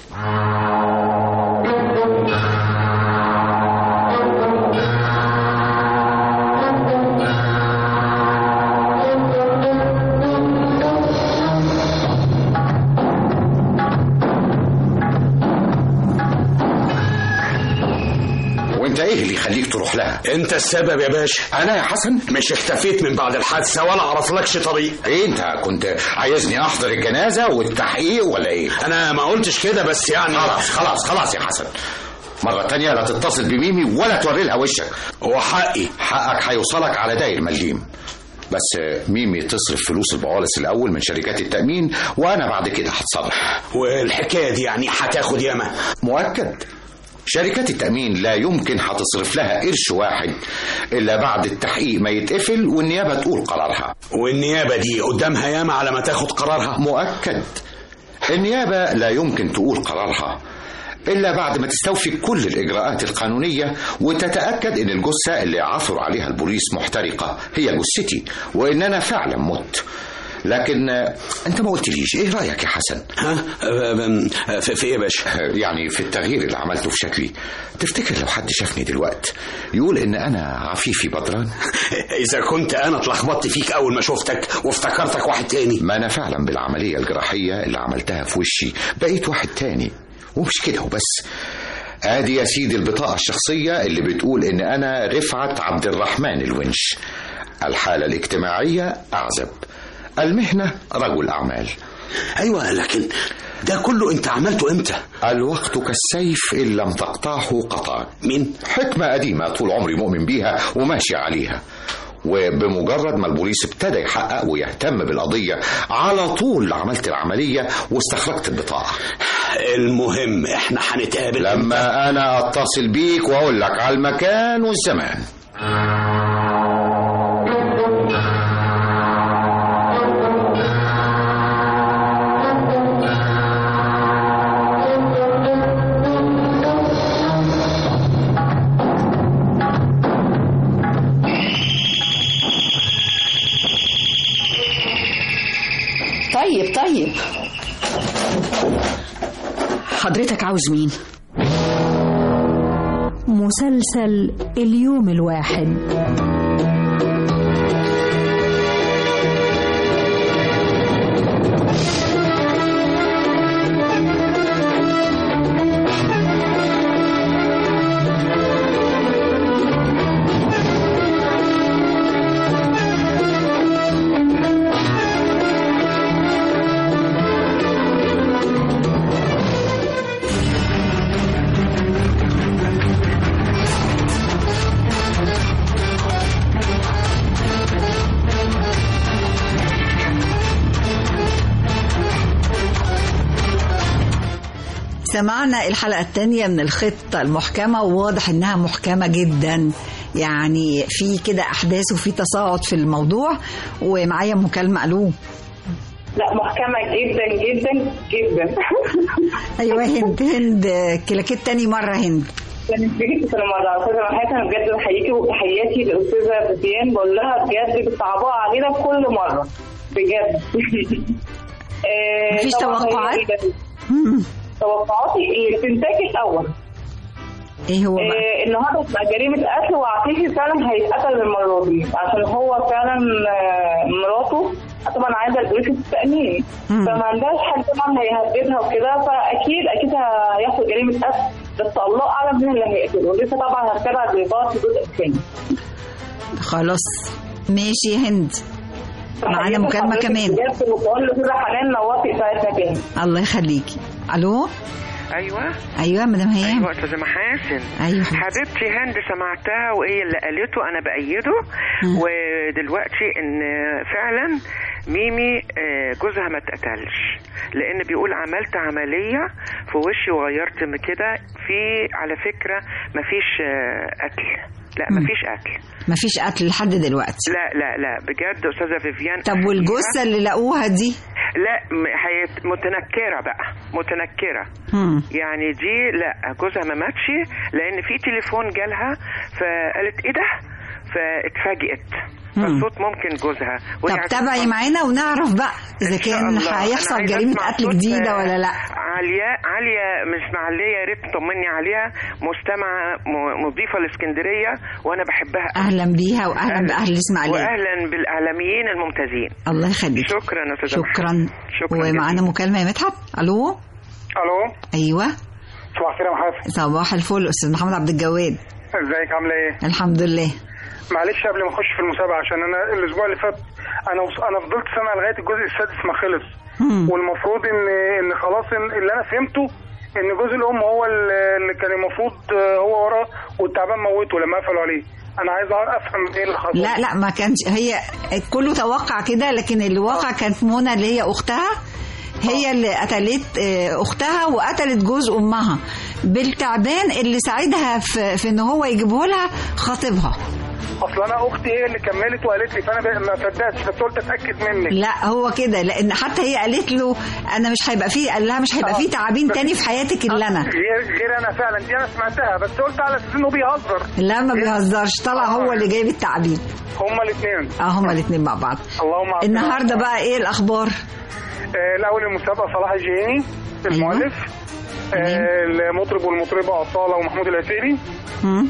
وانت ايه اللي يخليك تروح لها انت السبب يا باشا انا يا حسن مش اختفيت من بعد الحادثه ولا اعرفلكش طريق ايه انت كنت عايزني احضر الجنازه والتحقيق ولا ايه انا ما قلتش كده بس يعني خلاص خلاص خلاص يا حسن مرة تانية لا تتصل بميمي ولا توري لها وشك وحقي حقك هيوصلك على داير مليم بس ميمي تصرف فلوس البعالس الأول من شركات التأمين وأنا بعد كده هتصرف والحكاية دي يعني هتاخد ياما مؤكد شركات التأمين لا يمكن هتصرف لها قرش واحد إلا بعد التحقيق ما يتقفل والنيابة تقول قرارها والنيابة دي قدامها ياما على ما تاخد قرارها مؤكد النيابة لا يمكن تقول قرارها إلا بعد ما تستوفي كل الإجراءات القانونية وتتأكد إن الجثة اللي عثر عليها البوليس محترقة هي جثتي وإن أنا فعلا مت لكن آه، انت ما قلتليش ايه رايك يا حسن ها في, في ايه يا باشا يعني في التغيير اللي عملته في شكلي تفتكر لو حد شافني دلوقت يقول ان انا عفيفي بدران اذا كنت انا اتلخبطت فيك اول ما شفتك وافتكرتك واحد تاني ما انا فعلا بالعمليه الجراحيه اللي عملتها في وشي بقيت واحد تاني ومش كده وبس ادي يا سيدي البطاقه الشخصيه اللي بتقول ان انا رفعت عبد الرحمن الونش الحاله الاجتماعيه اعزب المهنه رجل اعمال ايوه لكن ده كله انت عملته امتى الوقت كالسيف ان لم تقطعه قطع مين حكمه قديمه طول عمري مؤمن بيها وماشي عليها وبمجرد ما البوليس ابتدى يحقق ويهتم بالقضية على طول عملت العملية واستخرجت البطاقة المهم احنا هنتقابل لما انا اتصل بيك واقول لك على المكان والزمان طيب طيب حضرتك عاوز مين مسلسل اليوم الواحد سمعنا الحلقة الثانية من الخطة المحكمة وواضح انها محكمة جدا يعني في كده احداث وفي تصاعد في الموضوع ومعايا مكالمة الو لا محكمة جدا جدا جدا ايوه هند هند كلاكيت تاني مرة هند كانت بيجي في مرة أستاذة محاسن بجد بحييكي وتحياتي للأستاذة فيفيان بقول لها بجد بتصعبوها علينا كل مرة بجد آه، مفيش طبعاً توقعات؟ هي- توقعاتي ايه الانتاج الاول ايه هو إيه النهارده تبقى جريمه قتل وعفيفي فعلا هيتقتل المره دي عشان هو فعلا آه، مراته طبعا عايزه البوليس التامين فما عندهاش حد طبعا هيهددها وكده فاكيد اكيد هياخد جريمه قتل بس الله اعلم مين اللي هيقتله لسه طبعا هتابع الاجراءات في الجزء الثاني خلاص ماشي يا هند معانا مكالمة كمان بجد وبقول له كده حنان نورتي ساعتنا تاني الله يخليكي الو ايوه ايوه مدام هيام ايوه استاذه محاسن ايوه حبيبتي هند سمعتها وايه اللي قالته انا بايده ودلوقتي ان فعلا ميمي آه، جوزها ما اتقتلش لان بيقول عملت عمليه في وشي وغيرت من كده في على فكره ما فيش قتل لا ما فيش قتل مفيش قتل لحد دلوقتي لا لا لا بجد استاذه فيفيان طب والجثة اللي لقوها دي لا م- هيت- متنكره بقى متنكره مم. يعني دي لا جوزها ما ماتش لان في تليفون جالها فقالت ايه ده فاتفاجئت مم. فالصوت ممكن جوزها وهي طب تابعي معانا ونعرف بقى اذا إن شاء كان الله. أنا هيحصل عايزة جريمة أسمع قتل صوت، جديدة آه، ولا لا عليا عليا مش معليه يا ريت تطمني عليها مستمعه م- مضيفه لاسكندريه وانا بحبها أوي. اهلا بيها واهلا باهل الاسماعيليه واهلا بالاعلاميين الممتازين الله يخليك شكرا يا استاذه شكرا شكرا ومعانا مكالمة يا مدحت الو الو ايوه صباح الخير يا محاسن صباح الفل استاذ محمد عبد الجواد ازيك عامله ايه الحمد لله معلش قبل ما اخش في المسابقه عشان انا الاسبوع اللي فات انا وص... انا فضلت سامع لغايه الجزء السادس ما خلص مم. والمفروض ان ان خلاص إن اللي انا فهمته ان جوز الام هو اللي اللي كان المفروض آه، هو وراه والتعبان موته لما قفلوا عليه انا عايز أعرف- افهم ايه اللي حصل لا لا ما كانش هي كله توقع كده لكن الواقع كانت منى اللي هي اختها هي اللي قتلت آه، اختها وقتلت جوز امها بالتعبان اللي ساعدها في, في ان هو يجيبه لها خطيبها اصل انا اختي هي اللي كملت وقالت لي فانا بقى- ما صدقتش بس قلت اتاكد منك لا هو كده لان حتى هي قالت له انا مش هيبقى فيه قال لها مش هيبقى فيه تعابين تاني في حياتك الا انا غير غير انا فعلا دي انا سمعتها بس قلت على اساس انه بيهزر لا ما بيهزرش طلع هو اللي جايب التعابين هما الاثنين اه هما الاثنين مع بعض اللهم عافينا. النهارده بقى ايه الاخبار آه، الاول المسابقه صلاح الجهيني المؤلف آه، المطرب والمطربه اصاله ومحمود العسيري مم.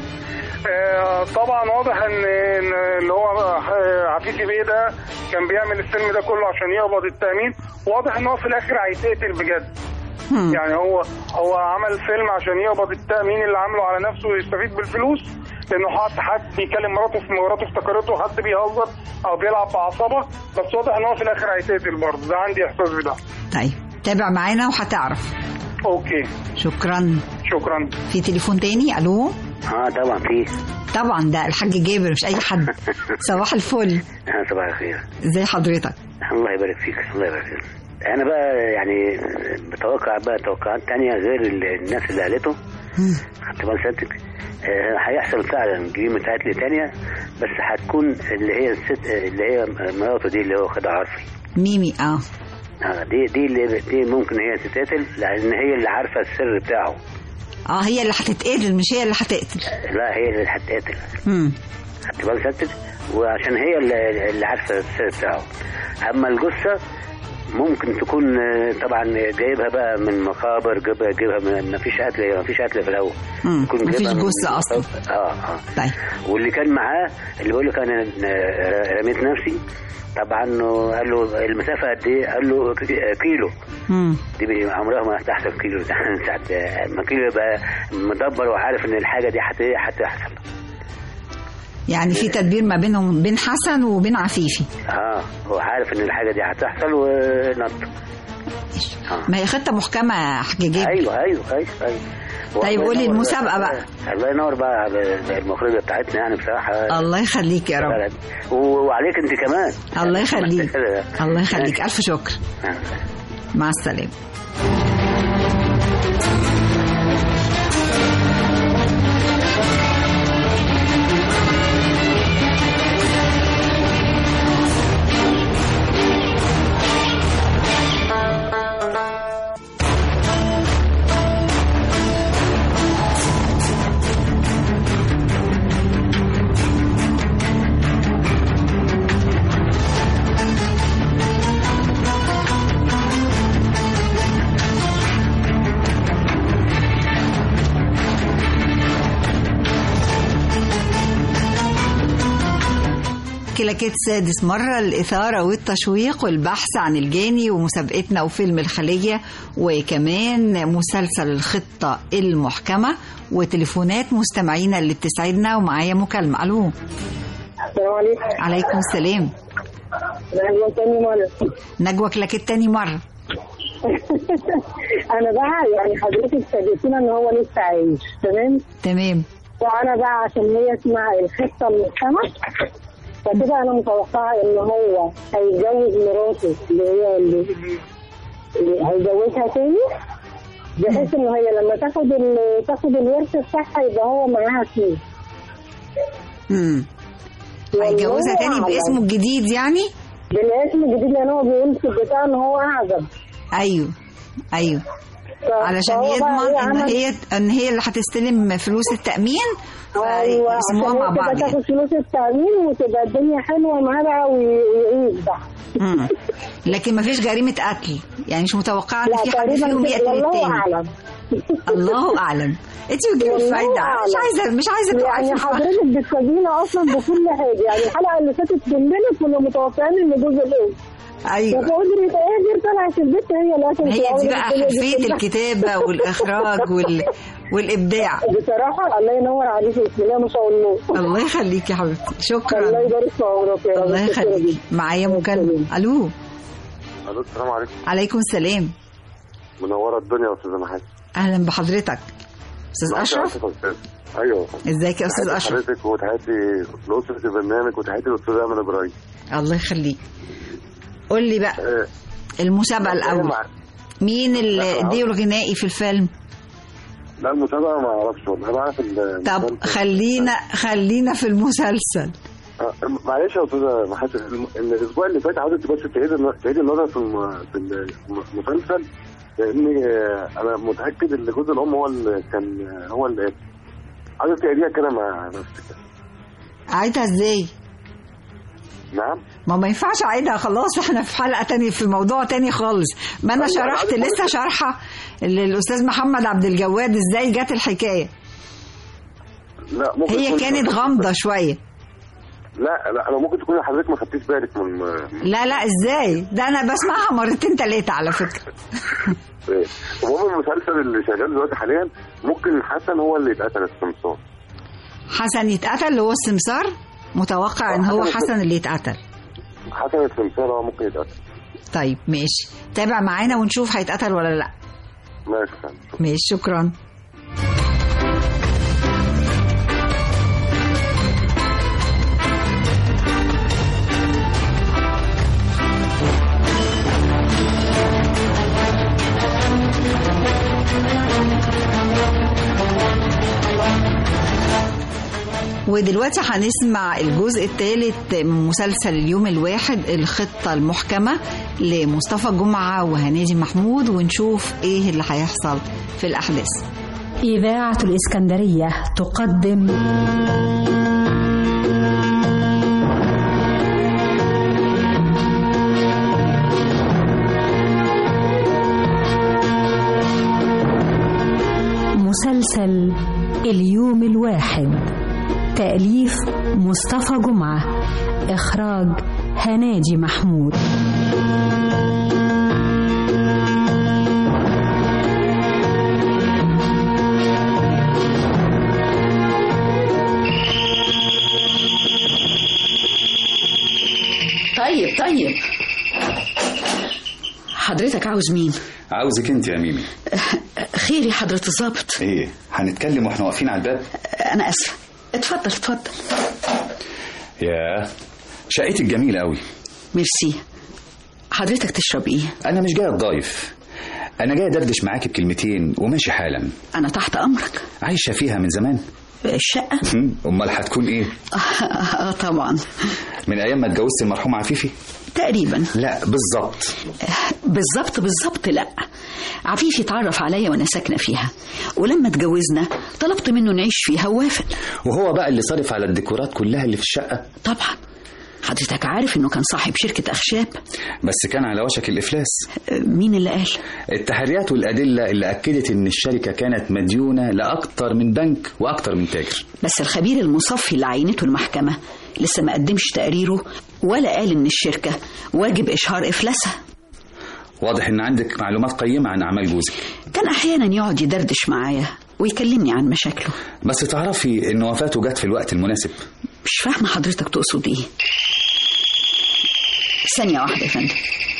آه، طبعا واضح ان إن اللي هو آه، عفيفي بيه ده كان بيعمل الفيلم ده كله عشان يقبض التامين واضح ان هو في الاخر هيتقتل بجد يعني هو هو عمل فيلم عشان يقبض التامين اللي عامله على نفسه ويستفيد بالفلوس لانه حد حد بيكلم مراته في مراته افتكرته حد بيهزر او بيلعب بعصابه بس واضح ان هو في الاخر هيتقتل برضه ده عندي احساس بده طيب تابع معانا وهتعرف اوكي شكرا شكرا في تليفون تاني الو اه طبعا في طبعا ده الحاج جابر مش اي حد صباح الفل آه صباح الخير ازي حضرتك الله يبارك فيك الله يبارك فيك انا بقى يعني بتوقع بقى توقعات تانية غير ال- الناس اللي قالته خدت بال سيادتك آه، هيحصل فعلا جريمة قتل تانية بس هتكون اللي هي الست اللي هي مراته دي اللي هو خدها عرفي ميمي اه آه، دي دي اللي دي ممكن هي تتقتل لان هي اللي عارفه السر بتاعه اه هي اللي هتتقتل مش هي اللي هتقتل لا هي اللي هتقتل امم خدت بال سيادتك وعشان هي اللي, اللي عارفه السر بتاعه اما الجثه ممكن تكون آه، طبعا جايبها بقى من مقابر جايبها جايبها من ما فيش قتل ما فيش قتل في الاول مم، يكون مفيش جايبها من- جثة أصلاً. اه اه طيب واللي كان معاه اللي بيقول لك انا آه، رميت نفسي طبعا قال له المسافه قد ايه؟ قال له ك- كيلو امم دي بي- عمرها ما هتحصل كيلو ده ساعات ما كيلو يبقى مدبر وعارف ان الحاجه دي هت- هتحصل يعني في تدبير ما بينهم بين حسن وبين عفيفي اه هو عارف ان الحاجه دي هتحصل ونط ما هي خطه محكمه يا حاج جابر ايوه ايوه ايوه ايوه طيب والله قولي ينور المسابقة بقى. الله ينور بقى على المخرجه بتاعتنا يعني بصراحه الله يخليك يا رب و- وعليك انت كمان الله يخليك الله يخليك الف شكر مع السلامه كلاكيت سادس مرة الإثارة والتشويق والبحث عن الجاني ومسابقتنا وفيلم الخلية وكمان مسلسل الخطة المحكمة وتليفونات مستمعينا اللي بتسعدنا ومعايا مكالمة ألو السلام عليكم عليكم السلام نجوى تاني مرة نجوى كلاكيت تاني مرة أنا بقى يعني حضرتك فاجئتينا إن هو لسه عايش تمام تمام وأنا بقى عشان هي اسمها الخطة المحكمة فكده أنا متوقعة إن هو هيتجوز مراته اللي هي اللي اللي هيجوزها تاني بحيث إن هي لما تاخد ال- تاخد الورث بتاعها يبقى هو معاها فيه امم هيجوزها تاني أعلم. باسمه الجديد يعني بالاسم الجديد لأن هو بيقول في البتاع إن هو أعزب أيوه أيوه علشان فهو بقى يضمن إيه ان عمل- هي ان هي اللي هتستلم فلوس التأمين ايوه فيقسموها عشان مع هي بعض تبقى تاخد فلوس التأمين وتبقى الدنيا حلوة معاه بقى ويعيش بقى مم. لكن ما فيش جريمة قتل يعني مش متوقعة ان لا، في حد تقريباً فيهم كده، يقتل والله التاني أعلم. الله اعلم انت بتجيبي والله الفايدة أعلم. مش عايزة مش عايزة توقعي يعني في الفايدة. حضرتك بتفاجئينا اصلا بكل حاجه يعني الحلقه اللي فاتت كلنا كنا متوقعين ان جوز الام ايوه فقدرت قادر طلعت البت هي اللي قتلت هي دي وعملت بقى الدنيا دي حرفية كلها. الكتابة والإخراج وال... والإبداع بصراحه الله ينور عليك بسم الله ما شاء الله الله يخليك يا حبيبتي شكرا الله يبارك في عمرك يا رب الله شكراً يخليك جداً. معايا مكالمة ألو الو السلام عليكم عليكم السلام منوره الدنيا يا استاذه محاسن اهلا بحضرتك استاذ اشرف ايوه ازيك يا استاذ تحياتي اشرف حضرتك وتحياتي لأسرة البرنامج وتحياتي للأستاذ أيمن إبراهيم الله يخليك قول لي بقى المسابقه الاول مين الديو الغنائي في الفيلم لا المسابقة ما أعرفش والله أنا عارف ال- طب المسلسل. خلينا خلينا في المسلسل آه، معلش يا أستاذة محاسن الم- الأسبوع اللي فات عاوزك بس تعيد الن- تعيد النظر في الم- في المسلسل لأني آه، أنا متأكد إن جوز الأم هو اللي كان هو اللي قاتل عاوزك تعيديها كده مع نفسك عايدها ازاي نعم ما ما ينفعش اعيدها خلاص احنا في حلقه تانية في موضوع تاني خالص ما انا أيوة، أنا شرحت عايز لسه شارحه للاستاذ محمد عبد الجواد ازاي جت الحكايه لا ممكن هي تكون- كانت غامضه شويه لا لا أنا ممكن تكون حضرتك ما خدتيش بالك من لا لا ازاي ده انا بسمعها مرتين ثلاثه على فكره المهم المسلسل اللي شغال دلوقتي حاليا ممكن حسن هو اللي اتقتل السمسار حسن يتقتل اللي هو السمسار متوقع ان هو حسن اللي يتقتل حسن السمسار هو ممكن يتقتل طيب ماشي تابع معانا ونشوف هيتقتل ولا لا ماشي فندم. ماشي شكرا ودلوقتي هنسمع الجزء الثالث من مسلسل اليوم الواحد الخطة المحكمة لمصطفى جمعة وهنادي محمود ونشوف ايه اللي هيحصل في الأحداث إذاعة الإسكندرية تقدم مسلسل اليوم الواحد تأليف مصطفى جمعة إخراج هناجي محمود طيب طيب حضرتك عاوز مين عاوزك انت يا ميمي خير يا حضرة الظابط ايه هنتكلم واحنا واقفين على الباب أنا آسفة اتفضل اتفضل يا شقتك جميلة قوي ميرسي حضرتك تشرب ايه انا مش جاي اتضايف انا جاي ادردش معاك بكلمتين وماشي حالا أنا تحت أمرك عايشة فيها من زمان الشقة هم، امال هتكون ايه آه طبعا من ايام ما اتجوزت المرحوم عفيفي تقريبا لا بالظبط بالظبط بالظبط لا عفيفي اتعرف عليا وانا ساكنه فيها ولما اتجوزنا طلبت منه نعيش فيها ووافق وهو بقى اللي صارف على الديكورات كلها اللي في الشقة طبعا حضرتك عارف انه كان صاحب شركه اخشاب بس كان على وشك الافلاس مين اللي قال التحريات والادله اللي اكدت ان الشركه كانت مديونه لاكتر من بنك واكتر من تاجر بس الخبير المصفي اللي عينته المحكمه لسه ما قدمش تقريره ولا قال ان الشركه واجب اشهار افلاسها واضح ان عندك معلومات قيمه عن اعمال جوزك كان احيانا يقعد يدردش معايا ويكلمني عن مشاكله بس تعرفي ان وفاته جت في الوقت المناسب مش فاهمه حضرتك تقصد ايه ثانيه واحده يا فندم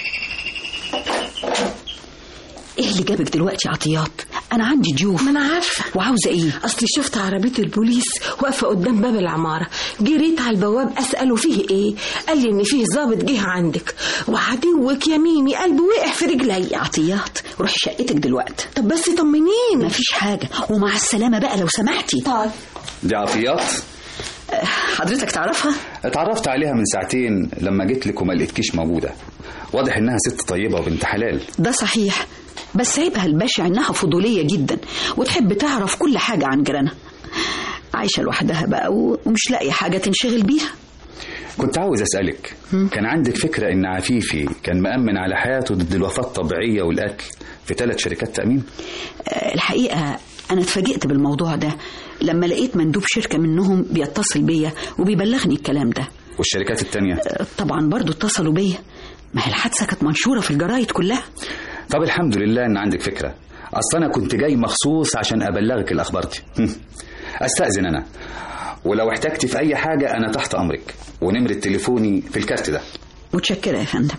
ايه اللي جابك دلوقتي عطيات انا عندي ضيوف ما انا عارفه وعاوزه ايه اصلي شفت عربيه البوليس واقفه قدام باب العماره جريت على البواب اساله فيه ايه قال لي ان فيه ظابط جه عندك وعدوك يا ميمي قلبي وقع في رجلي عطيات روحي شقتك دلوقتي طب بس طمنيني مفيش حاجه ومع السلامه بقى لو سمحتي طيب دي عطيات حضرتك تعرفها اتعرفت عليها من ساعتين لما جيت لك وما لقيتكيش موجوده واضح انها ست طيبه وبنت حلال ده صحيح بس عيبها البشع انها فضوليه جدا وتحب تعرف كل حاجه عن جيرانها عايشه لوحدها بقى و- ومش لاقيه حاجه تنشغل بيها كنت عاوز اسالك كان عندك فكره ان عفيفي كان مأمن على حياته ضد الوفاه الطبيعيه والقتل في ثلاث شركات تامين آه، الحقيقه انا اتفاجئت بالموضوع ده لما لقيت مندوب شركه منهم بيتصل بيا وبيبلغني الكلام ده والشركات التانية طبعا برضو اتصلوا بيا ما هي الحادثه كانت منشوره في الجرايد كلها طب الحمد لله ان عندك فكره اصل انا كنت جاي مخصوص عشان ابلغك الاخبار دي هم. استاذن انا ولو احتجتي في اي حاجه انا تحت امرك ونمره تليفوني في الكارت ده متشكره يا فندم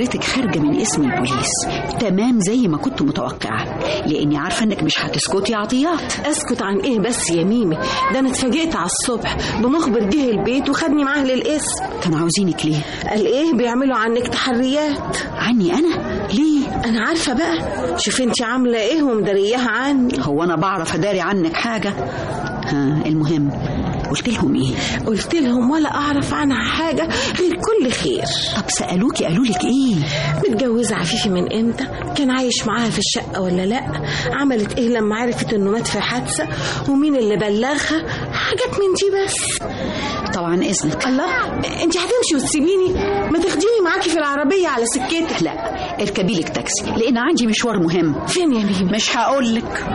حضرتك خارجة من اسم البوليس تمام زي ما كنت متوقعة لأني عارفة إنك مش هتسكتي يا عطيات اسكت عن ايه بس يا ميمي ده انا اتفاجئت على الصبح بمخبر جه البيت وخدني معاه للقسم كانوا عاوزينك ليه قال ايه بيعملوا عنك تحريات عني انا ليه انا عارفه بقى شوف انت عامله ايه ومدارياها عني هو انا بعرف اداري عنك حاجه ها المهم قلت لهم ايه قلت لهم ولا اعرف عنها حاجه غير كل خير طب سالوكي قالوا لك ايه متجوزه عفيفي من امتى كان عايش معاها في الشقه ولا لا عملت ايه لما عرفت انه مات في حادثه ومين اللي بلغها حاجات من دي بس طبعا اذنك الله انت هتمشي وتسيبيني ما تاخديني معاكي في العربيه على سكتك لا اركبي لك تاكسي لان عندي مشوار مهم فين يا ميمي مش هقول لك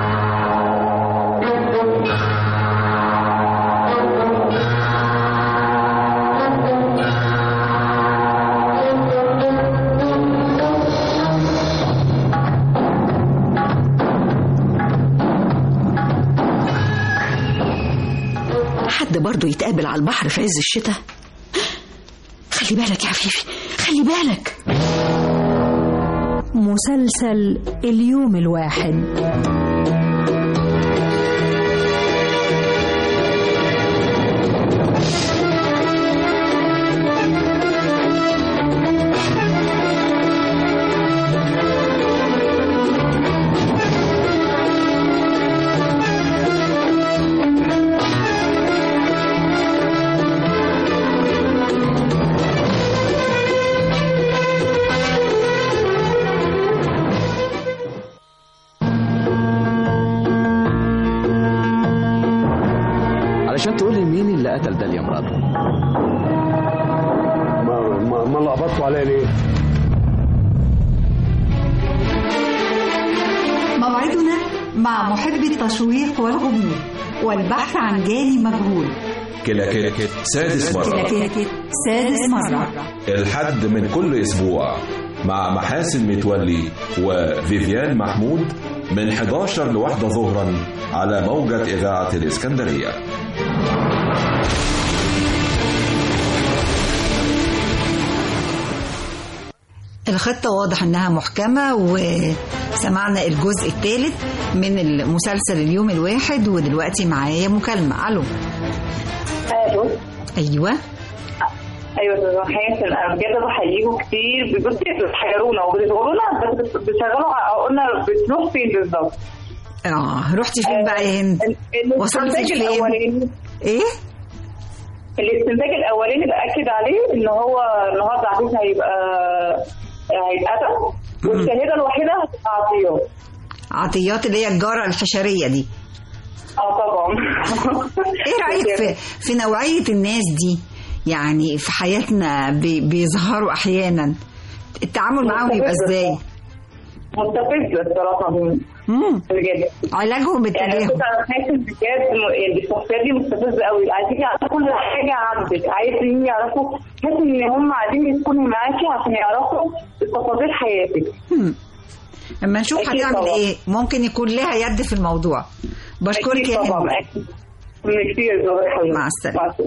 حد برضه يتقابل على البحر في عز الشتاء خلي بالك يا عفيفي خلي بالك مسلسل اليوم الواحد علشان تقول لي مين اللي قتل داليا مراته ما ما, ما لخبطتوا عليا ليه؟ موعدنا مع محب التشويق والغموض والبحث عن جاني مجهول كلاكيت سادس مرة كلاكيت سادس مرة الحد من كل أسبوع مع محاسن متولي وفيفيان محمود من 11 لواحدة ظهرا على موجة إذاعة الإسكندرية الخطة واضح انها محكمة وسمعنا الجزء الثالث من المسلسل اليوم الواحد ودلوقتي معايا مكالمة الو الو ايوه ايوه استاذ محاسن انا بجد بحييكم كتير بجد بتحيرونا وبتشغلونا بس بتشغلوا قلنا بتروح فين بالظبط اه رحتي فين بقى يا هند وصلتي الاستنتاج فين الاولاني ايه الاستنتاج الاولاني باكد عليه ان هو النهارده عزيز هيبقى هيتقتل والشهاده الوحيده هتبقى عطيات عطيات اللي هي الجارة الحشرية دي اه طبعا ايه رأيك في في نوعية الناس دي يعني في حياتنا بي- بيظهروا احيانا التعامل معاهم يبقى ازاي مستفزه الصراحه بجد علاجهم يعني بالتجاهل كنت انا حاسس بجد م- يعني الشخصيه دي مستفزه قوي عايزين يعرفوا كل حاجه عنك عايزين يعرفوا تحس ان هم عايزين يكونوا معاكي عشان يعرفوا تفاصيل حياتك هم. اما نشوف أكيد هنعمل طبعا. ايه ممكن يكون لها يد في الموضوع بشكرك أكيد يا طبعا هند أكيد. ميرسي يا زهر حبيبي. مع السلامة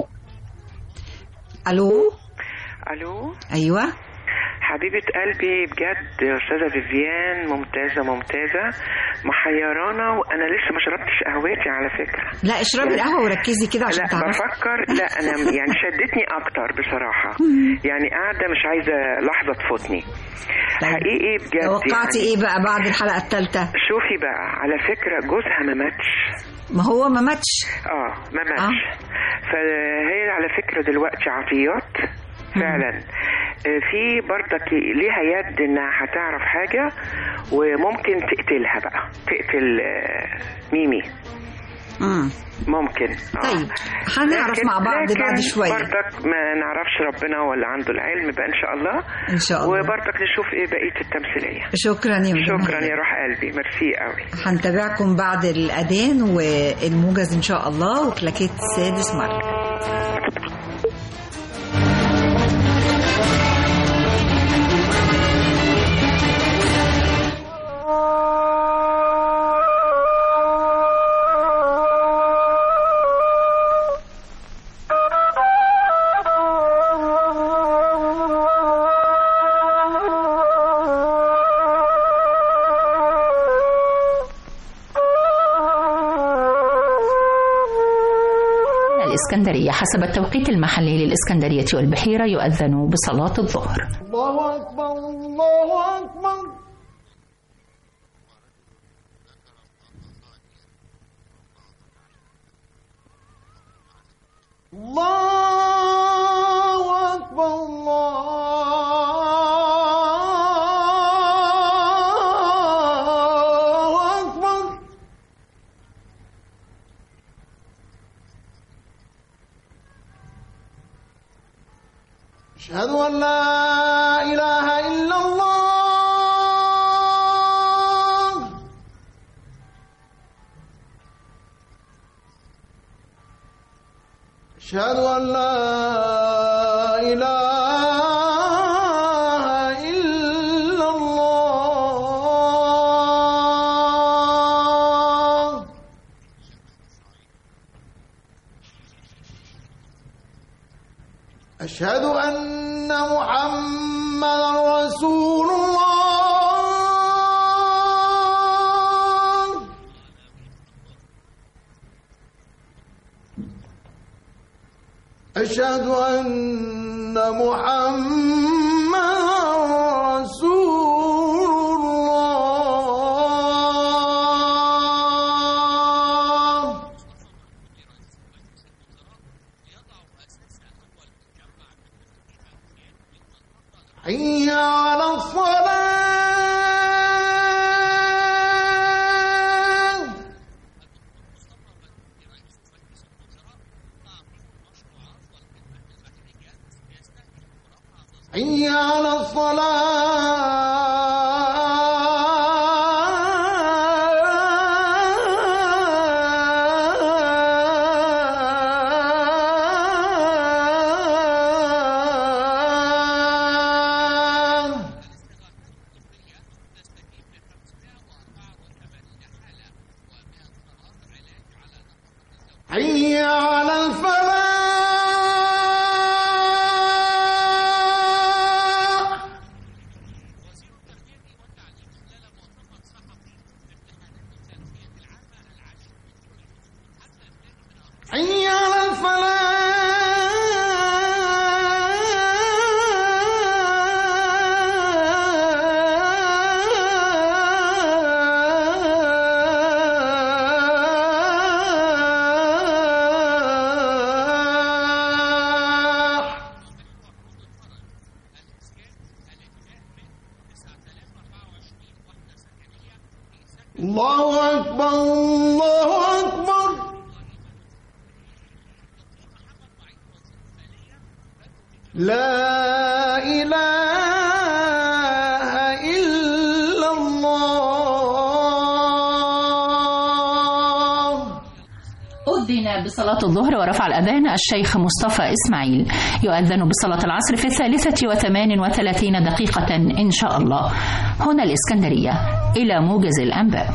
الو الو ايوه حبيبة قلبي بجد يا أستاذة فيفيان ممتازة ممتازة محيرانا وأنا لسه ما شربتش قهوتي على فكرة لا اشربي القهوه وركزي كده عشان لا تعرفي بفكر لا أنا يعني شدتني أكتر بصراحة يعني قاعدة مش عايزة لحظة تفوتني حقيقي بجد توقعتي يعني ايه بقى بعد الحلقه الثالثه شوفي بقى على فكرة جوزها ما ماتش ما هو ما ماتش اه ما ماتش فهي على فكرة دلوقتي عطيات فعلا آه، في برضك ليها يد انها هتعرف حاجة وممكن تقتلها بقى تقتل آه، ميمي امم ممكن آه. طيب هنعرف لكن- مع بعض لكن بعد شويه برضك ما نعرفش ربنا ولا عنده العلم بقى ان شاء الله ان شاء الله وبرضك نشوف ايه بقية التمثيلية شكرا يا مدام شكرا هند. يا روح قلبي ميرسي قوي هنتابعكم بعد الاذان والموجز ان شاء الله وكلاكيت سادس مره الإسكندرية حسب التوقيت المحلي للإسكندرية والبحيرة يؤذن بصلاة الظهر الله أكبر الله أكبر الله أكبر الله أكبر أشهد أن لا إله إلا الله أشهد أن لا إله إلا الله أشهد أن محمدا رسول الله أشهد أن محمدا رسول الله حي على الصلاة حي على الصلاة حي على الفلاح حي على الفلاح الله أكبر الله أكبر لا إله إلا الله أذن بصلاة الظهر ورفع الأذان الشيخ مصطفى إسماعيل يؤذن بصلاة العصر في الثالثة وثمان وثلاثين دقيقة إن شاء الله هنا الإسكندرية إلى موجز الأنباء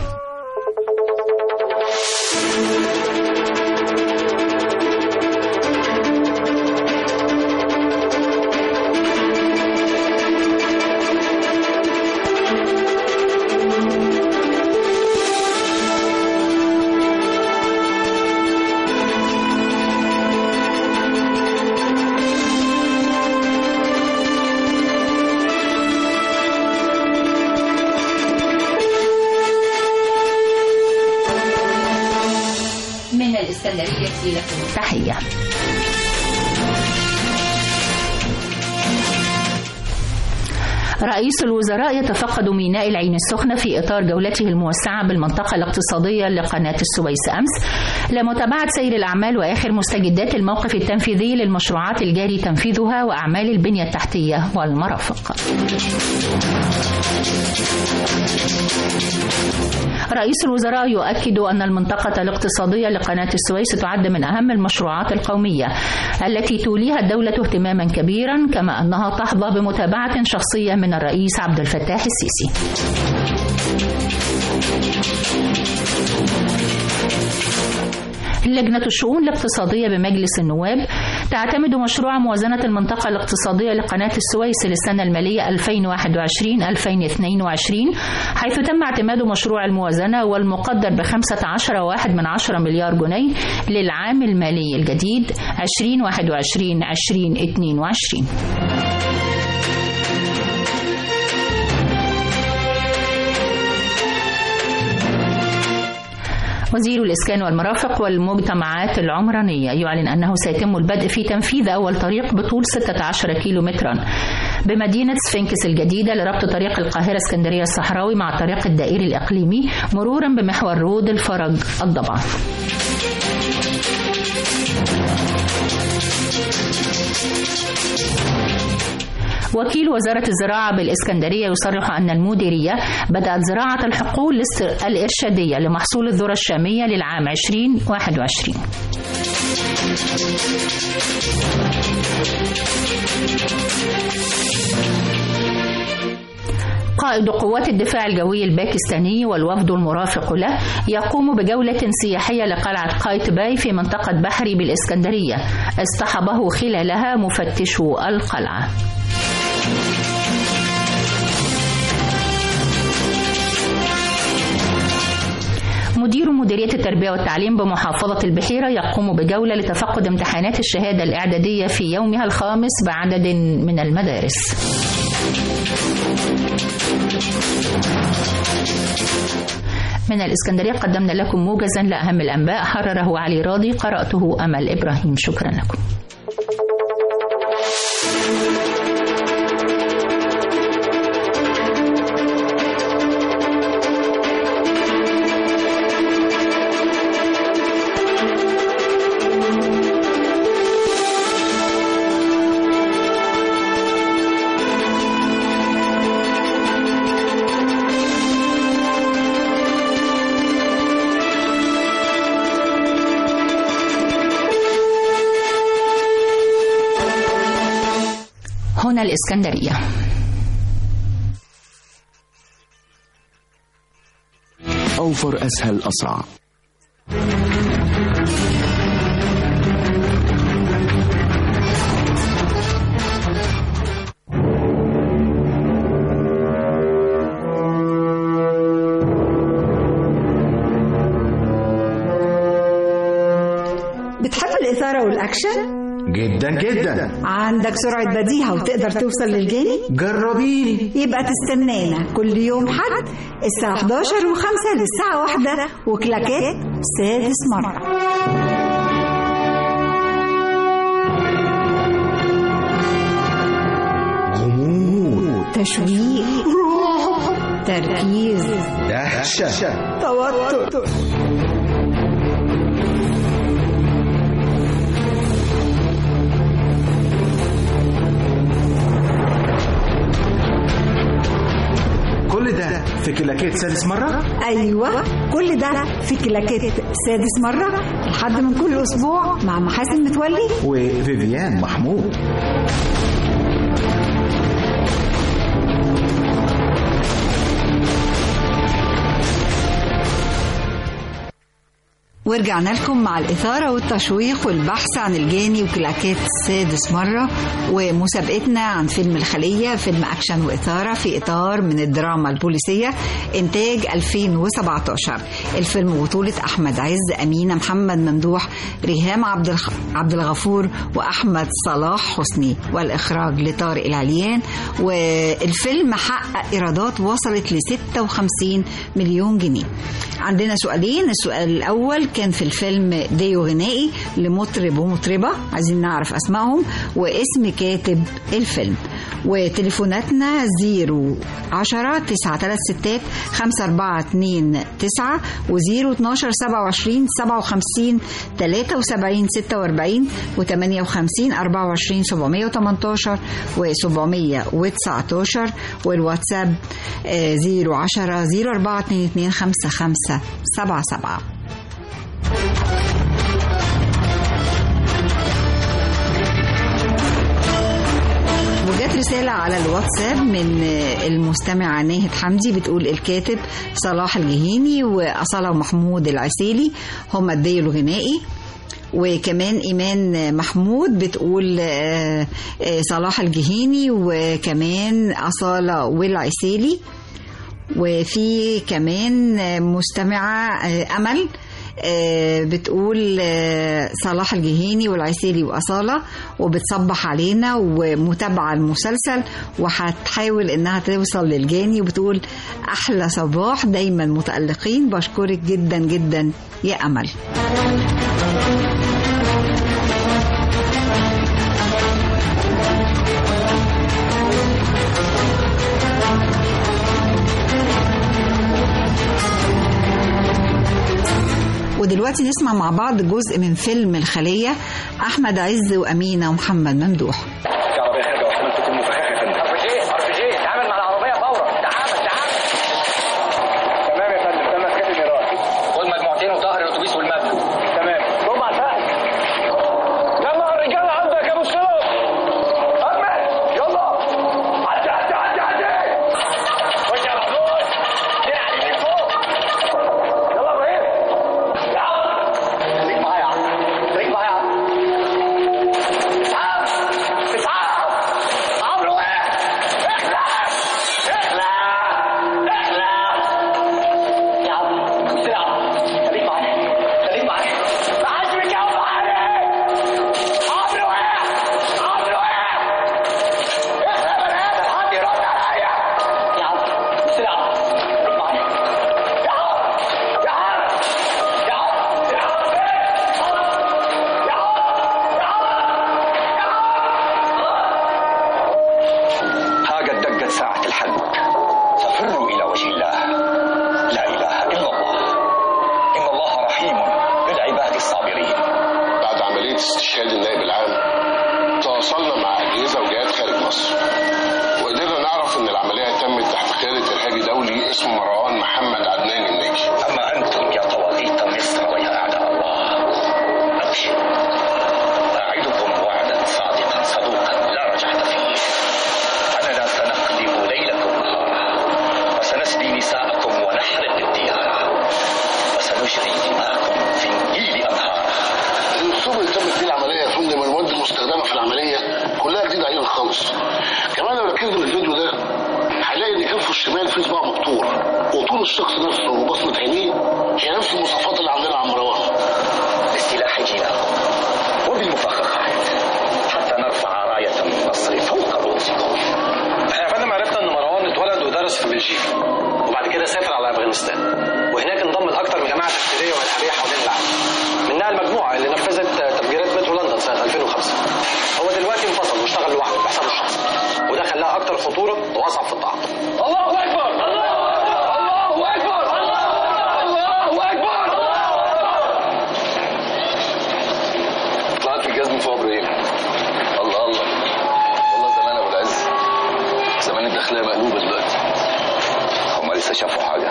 من الإسكندرية لكم تحية رئيس الوزراء يتفقد ميناء العين السخنة في إطار جولته الموسعة بالمنطقة الاقتصادية لقناة السويس أمس لمتابعة سير الأعمال وآخر مستجدات الموقف التنفيذي للمشروعات الجاري تنفيذها وأعمال البنية التحتية والمرافق رئيس الوزراء يؤكد أن المنطقة الاقتصادية لقناة السويس تعد من أهم المشروعات القومية التي توليها الدولة اهتماما كبيرا كما أنها تحظى بمتابعة شخصية من الرئيس عبد الفتاح السيسي لجنة الشؤون الاقتصادية بمجلس النواب تعتمد مشروع موازنة المنطقة الاقتصادية لقناة السويس للسنة المالية 2021-2022 حيث تم اعتماد مشروع الموازنة والمقدر ب 15 واحد من عشرة مليار جنيه للعام المالي الجديد 2021-2022 وزير الإسكان والمرافق والمجتمعات العمرانية يعلن أنه سيتم البدء في تنفيذ أول طريق بطول 16 كيلو مترا بمدينة سفنكس الجديدة لربط طريق القاهرة اسكندرية الصحراوي مع الطريق الدائري الإقليمي مرورا بمحور رود الفرج الضبع وكيل وزارة الزراعة بالإسكندرية يصرح أن المديرية بدأت زراعة الحقول الإرشادية لمحصول الذرة الشامية للعام 2021 قائد قوات الدفاع الجوي الباكستاني والوفد المرافق له يقوم بجولة سياحية لقلعة قايت باي في منطقة بحري بالإسكندرية اصطحبه خلالها مفتشو القلعة مدير مديرية التربية والتعليم بمحافظة البحيرة يقوم بجولة لتفقد امتحانات الشهادة الإعدادية في يومها الخامس بعدد من المدارس. من الإسكندرية قدمنا لكم موجزا لأهم الأنباء حرره علي راضي قرأته أمل إبراهيم شكرا لكم. هنا الإسكندرية أوفر أسهل أسرع بتحب الإثارة والأكشن؟ جدا جدا عندك سرعة بديهة وتقدر توصل للجاني؟ جربيني يبقى تستنانا كل يوم حد الساعة 11 و5 للساعة 1 وكلاكات سادس مرة غموض تشويق تركيز دهشة توتر كل ده في كلاكيت سادس مرة أيوة كل ده في كلاكات سادس مرة لحد من كل أسبوع مع محاسن متولي وفيفيان محمود ورجعنا لكم مع الإثارة والتشويق والبحث عن الجاني وكلاكات سادس مرة ومسابقتنا عن فيلم الخلية فيلم أكشن وإثارة في إطار من الدراما البوليسية إنتاج 2017 الفيلم بطولة أحمد عز أمينة محمد ممدوح ريهام عبد الخ... عبد الغفور وأحمد صلاح حسني والإخراج لطارق العليان والفيلم حقق إيرادات وصلت ل 56 مليون جنيه عندنا سؤالين السؤال الأول كان في الفيلم ديو غنائي لمطرب ومطربة عايزين نعرف أسمائهم واسم كاتب الفيلم وتليفوناتنا 0 10 9 3 6 5 4 2 9 و 0 12 27 57 73 46 و 58 24 718 و 719 والواتساب 0 10 0 4 2 2 5 5 7 7 وجات رسالة على الواتساب من المستمعة ناهد حمدي بتقول الكاتب صلاح الجهيني وأصالة ومحمود العسيلي هم الدي الغنائي وكمان إيمان محمود بتقول آه، آه، صلاح الجهيني وكمان أصالة والعسيلي وفي كمان آه، مستمعة آه، أمل آه، بتقول آه، صلاح الجهيني والعسيلي وأصالة وبتصبح علينا ومتابعة المسلسل وهتحاول إنها توصل للجاني وبتقول أحلى صباح دايما متألقين بشكرك جدا جدا يا أمل ودلوقتي نسمع مع بعض جزء من فيلم الخلية أحمد عز وأمينة ومحمد ممدوح العربية خارجة واحتمال تكون مفخخة يا فندم ار بي جي ار بي جي تعامل مع العربية فورا تعامل تعامل تمام يا فندم تم اسكات النيران خد مجموعتين وظهر الاتوبيس والمبنى تمام ربع ساعة يلا يا رجالة عندك يا ابو السلام أكمل يلا عدي عدي عدي عدي خش يا محمود دي على اليمين فوق يلا يا ابراهيم يا عم خليك معايا يا عم خليك معايا يا عم اسعاف اسعاف عمرو ايه اخلع اخلع اخلع يا عم بص يا عم خليك معايا خليك معايا ما حدش بيجاوب عليك عمرو ايه عمرو ايه اخلع بني ادم حد يرد عليا يا عم بص يا عم خليك معايا يا عم يا عم يا عم يا عم يا عم هاجت دقت ساعة الحد ففروا إلى وجه الله لا إله إلا الله إن الله رحيم بالعباد الصابرين بعد عملية استشهاد النائب العام تواصلنا مع أجهزة وجهات خارج مصر وقدرنا نعرف إن العملية تمت تحت قيادة إرهابي دولي اسمه مروان محمد عدنان الناجي أما أنتم يا طواغيت مصر ويا أعداء الله أبشروا أعدكم وعدا صادقا صدوقا لا رجعة فيه أننا سنقلب ليلكم نهارا وسنسبي نساءكم ونحرق الديار وسنجري دماءكم في النيل أنهارا الأسلوب اللي تمت فيه العملية يا فندم المواد المستخدمة في العملية كلها جديدة علينا خالص كمان لو ركزنا في الفيديو ده هنلاقي إن كفه الشمال فيه صباع مقطوع وطول الشخص نفسه وبصمة عينيه هي نفس المواصفات اللي عندنا على مروان بالسلاح جيناكم وبالمفخخات حتى نرفع راية النصر فوق رؤوسكم احنا يا فندم عرفنا ان مروان اتولد ودرس في بلجيكا وبعد كده سافر على افغانستان وهناك انضم لاكثر من جماعه تفجيريه والارهابيه حوالين العالم منها المجموعه اللي نفذت تفجيرات مترو لندن سنه 2005 هو دلوقتي انفصل واشتغل لوحده بحسابه الشخصي وده خلاها اكثر خطوره واصعب في التعاطي الله أكبر الله أكبر الله أكبر طلعت في الجزم فوق ابراهيم الله الله والله زمان ابو العز زمان الداخليه مقلوبه دلوقتي هم لسه شافوا حاجة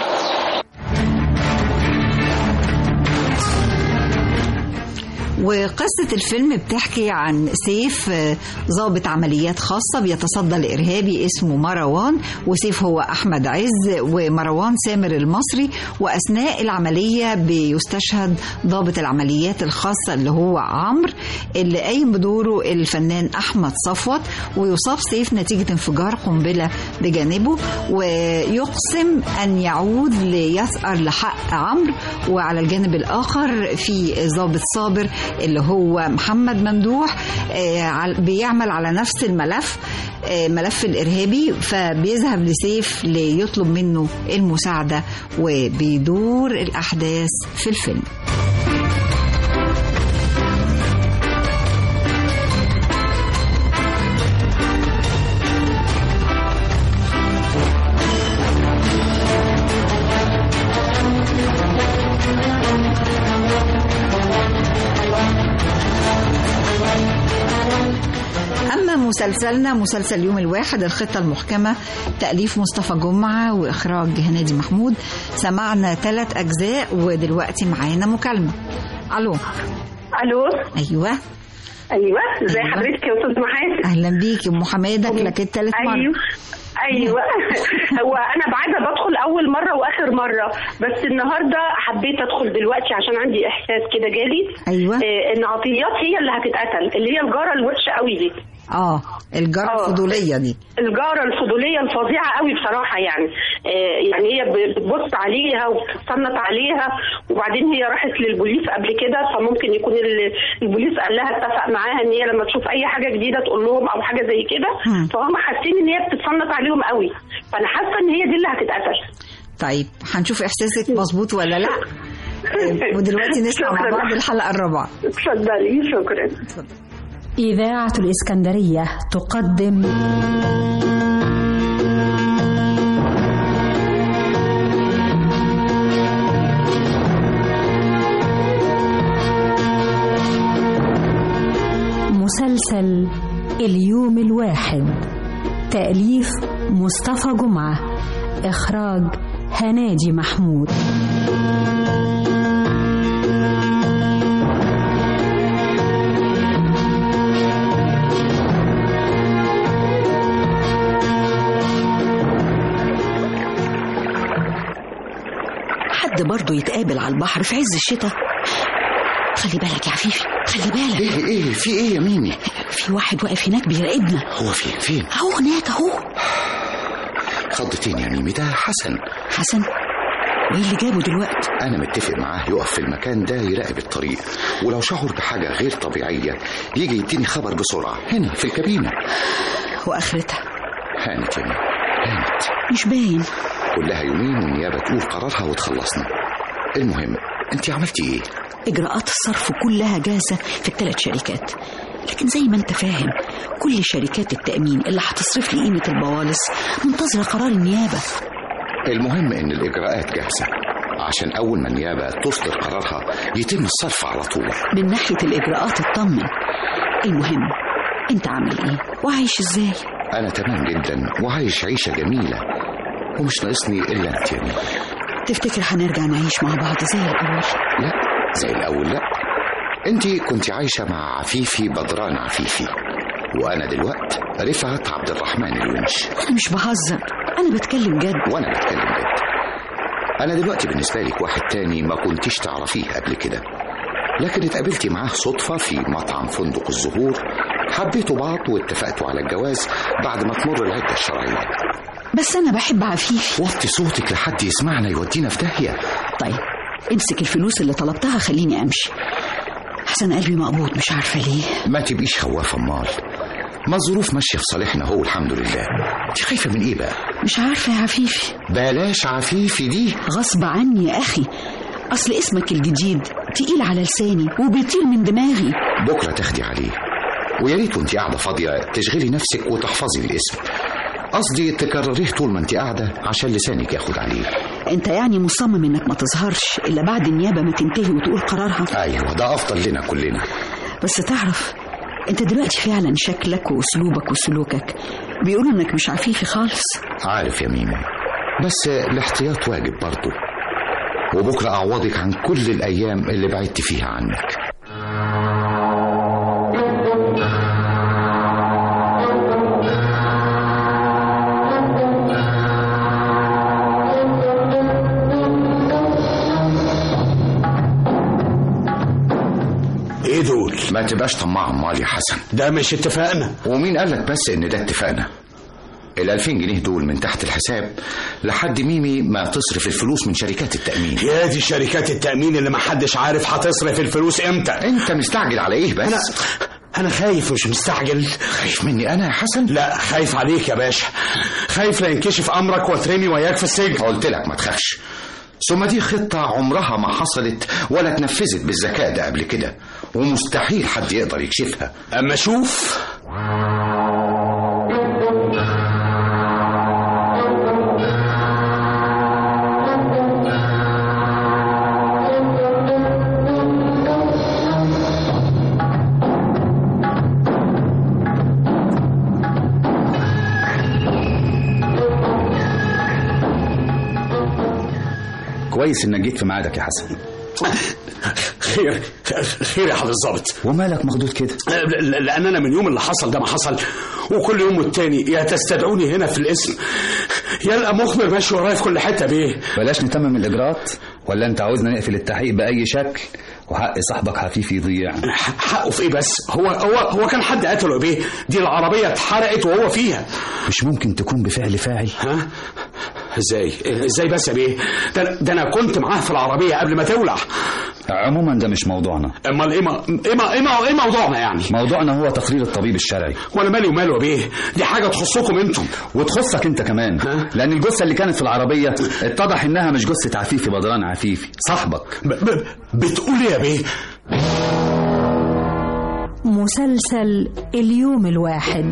وقصة الفيلم بتحكي عن سيف آه، ضابط عمليات خاصة بيتصدى لإرهابي اسمه مروان وسيف هو أحمد عز ومروان سامر المصري وأثناء العملية بيستشهد ضابط العمليات الخاصة اللي هو عمرو اللي قايم بدوره الفنان أحمد صفوت ويصاب سيف نتيجة انفجار قنبلة بجانبه ويقسم أن يعود ليثأر لحق عمرو وعلى الجانب الآخر في ضابط صابر اللي هو محمد ممدوح آه، عل- بيعمل على نفس الملف آه، ملف الإرهابي فبيذهب لسيف ليطلب منه المساعدة وبيدور الأحداث في الفيلم أما مسلسلنا مسلسل يوم الواحد الخطة المحكمة تأليف مصطفى جمعة وإخراج هنادي محمود سمعنا ثلاث أجزاء ودلوقتي معانا مكالمة ألو الو أيوة ايوه ازي أيوة. حضرتك يا استاذ محاسن أهلا بيكي أم حمادك لك الثالث مرة ايوه ايوه هو انا بعادة بدخل اول مره واخر مره بس النهارده حبيت ادخل دلوقتي عشان عندي احساس كده جالي ايوه آه، ان عطيات هي اللي هتتقتل اللي هي الجاره الوحشه قوي دي اه الجارة الفضولية دي الجارة الفضولية الفظيعة قوي بصراحة يعني آه يعني هي بتبص عليها وبتتصنت عليها وبعدين هي راحت للبوليس قبل كده فممكن يكون ال- البوليس قال لها اتفق معاها ان هي لما تشوف اي حاجة جديدة تقول لهم او حاجة زي كده فهم حاسين ان هي بتتصنت عليهم قوي فانا حاسة ان هي دي اللي هتتقتل طيب هنشوف احساسك مظبوط ولا لا آه، ودلوقتي نسمع مع شكراً. بعض الحلقة الرابعة اتفضلي شكرا إذاعة الإسكندرية تقدم مسلسل اليوم الواحد تأليف مصطفى جمعة إخراج هناجي محمود حد برضه يتقابل على البحر في عز الشتاء خلي بالك يا عفيفي خلي بالك ايه ايه في ايه يا ميمي في واحد واقف هناك بيراقبنا هو فين فين اهو هناك اهو خضتين يا ميمي ده حسن حسن وايه اللي جابه دلوقتي انا متفق معاه يقف في المكان ده يراقب الطريق ولو شعر بحاجه غير طبيعيه يجي يديني خبر بسرعه هنا في الكابينه واخرتها هانت يا ميمي هانت مش باين كلها يومين والنيابه تقول قرارها وتخلصنا المهم انت عملتي ايه اجراءات الصرف كلها جاهزه في الثلاث شركات لكن زي ما انت فاهم كل شركات التامين اللي هتصرف لي قيمه البوالص منتظره قرار النيابه المهم ان الاجراءات جاهزه عشان اول ما النيابه تصدر قرارها يتم الصرف على طول من ناحيه الاجراءات اطمن المهم انت عامل ايه وعايش ازاي انا تمام جدا وعايش عيشه جميله ومش ناقصني الا انت يا ميمي تفتكر هنرجع نعيش مع بعض زي الاول لا زي الأول لا أنت كنت عايشة مع عفيفي بدران عفيفي وأنا دلوقت رفعت عبد الرحمن الونش انا مش بهزر انا بتكلم جد وأنا بتكلم جد أنا دلوقتي بالنسبة لك واحد تاني ما كنتش تعرفيه قبل كده لكن اتقابلتي معاه صدفة في مطعم فندق الزهور حبيتوا بعض واتفقتوا على الجواز بعد ما تمر العدة الشرعية بس انا بحب عفيفي وطي صوتك لحد يسمعنا يودينا في داهية طيب امسك الفلوس اللي طلبتها خليني امشي حسن قلبي مقبوض مش عارفه ليه ما تبقيش خوافة امال ما الظروف ماشية في صالحنا هو الحمد لله انت خايفة من ايه بقى مش عارفه يا عفيفي بلاش عفيفي دي غصب عني يا اخي اصل اسمك الجديد تقيل على لساني وبيطير من دماغي بكرة تاخدي عليه ويا ريت وانت قاعدة فاضية تشغلي نفسك وتحفظي الاسم قصدي تكرريه طول ما انت قاعدة عشان لسانك ياخد عليه انت يعني مصمم انك ما تظهرش الا بعد النيابه ما تنتهي وتقول قرارها ايوه ده افضل لنا كلنا بس تعرف انت دلوقتي فعلا شكلك واسلوبك وسلوكك بيقولوا انك مش عفيفي خالص عارف يا ميمي بس الاحتياط واجب برضه وبكرة أعوضك عن كل الأيام اللي بعدت فيها عنك ايه دول ما تبقاش طماع امال يا حسن ده مش اتفقنا ومين قال لك بس ان ده اتفقنا ال 2000 جنيه دول من تحت الحساب لحد ميمي ما تصرف الفلوس من شركات التأمين يا دي شركات التأمين اللي محدش عارف هتصرف الفلوس امتى انت مستعجل على ايه بس انا انا خايف مش مستعجل خايف مني انا يا حسن لا خايف عليك يا باشا خايف لا ينكشف امرك واترمي وياك في السجن قلت لك ما تخافش ثم دي خطة عمرها ما حصلت ولا اتنفذت بالذكاء ده قبل كده ومستحيل حد يقدر يكشفها اما شوف كويس انك جيت في ميعادك يا حسن خير خير يا حضرة الظابط ومالك مخضوض كده ل- لان انا من يوم اللي حصل ده ما حصل وكل يوم والتاني يا تستدعوني هنا في الاسم يلقى مخبر ماشي ورايا في كل حته بيه بلاش نتمم الاجراءات ولا انت عاوزنا نقفل التحقيق باي شكل وحق صاحبك عفيفي يضيع حقه في ايه بس هو هو هو كان حد قتله يا بيه دي العربيه اتحرقت وهو فيها مش ممكن تكون بفعل فاعل ها ازاي ازاي بس يا بيه ده أنا- ده انا كنت معاه في العربيه قبل ما تولع عموما ده مش موضوعنا امال ايه ما- ايه ما- ايه ما- ايه موضوعنا يعني موضوعنا هو تقرير الطبيب الشرعي وانا مالي وماله يا بيه دي حاجه تخصكم انتم وتخصك انت كمان لان الجثه اللي كانت في العربيه اتضح انها مش جثه عفيفي بدران عفيفي صاحبك ب- ب- بتقول ايه يا بيه مسلسل اليوم الواحد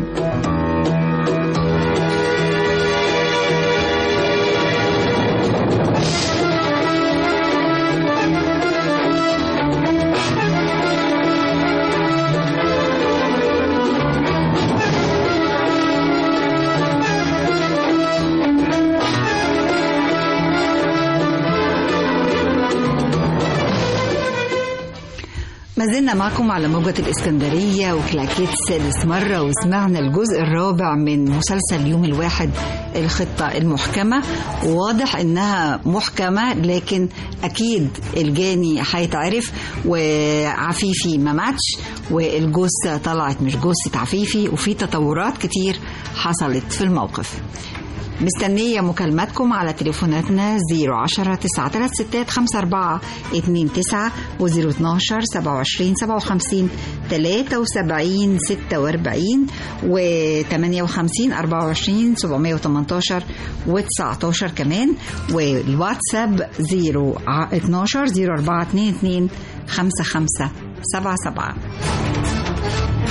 ما زلنا معكم على موجة الإسكندرية وكلاكيت سادس مرة وسمعنا الجزء الرابع من مسلسل يوم الواحد الخطة المحكمة وواضح إنها محكمة لكن أكيد الجاني هيتعرف وعفيفي ما ماتش والجثة طلعت مش جثة عفيفي وفي تطورات كتير حصلت في الموقف مستنية مكالماتكم على تليفوناتنا 010 936 54 29 و 012 27 57 73 46 و 58 24 718 و 19 كمان والواتساب 012 04 22 55 77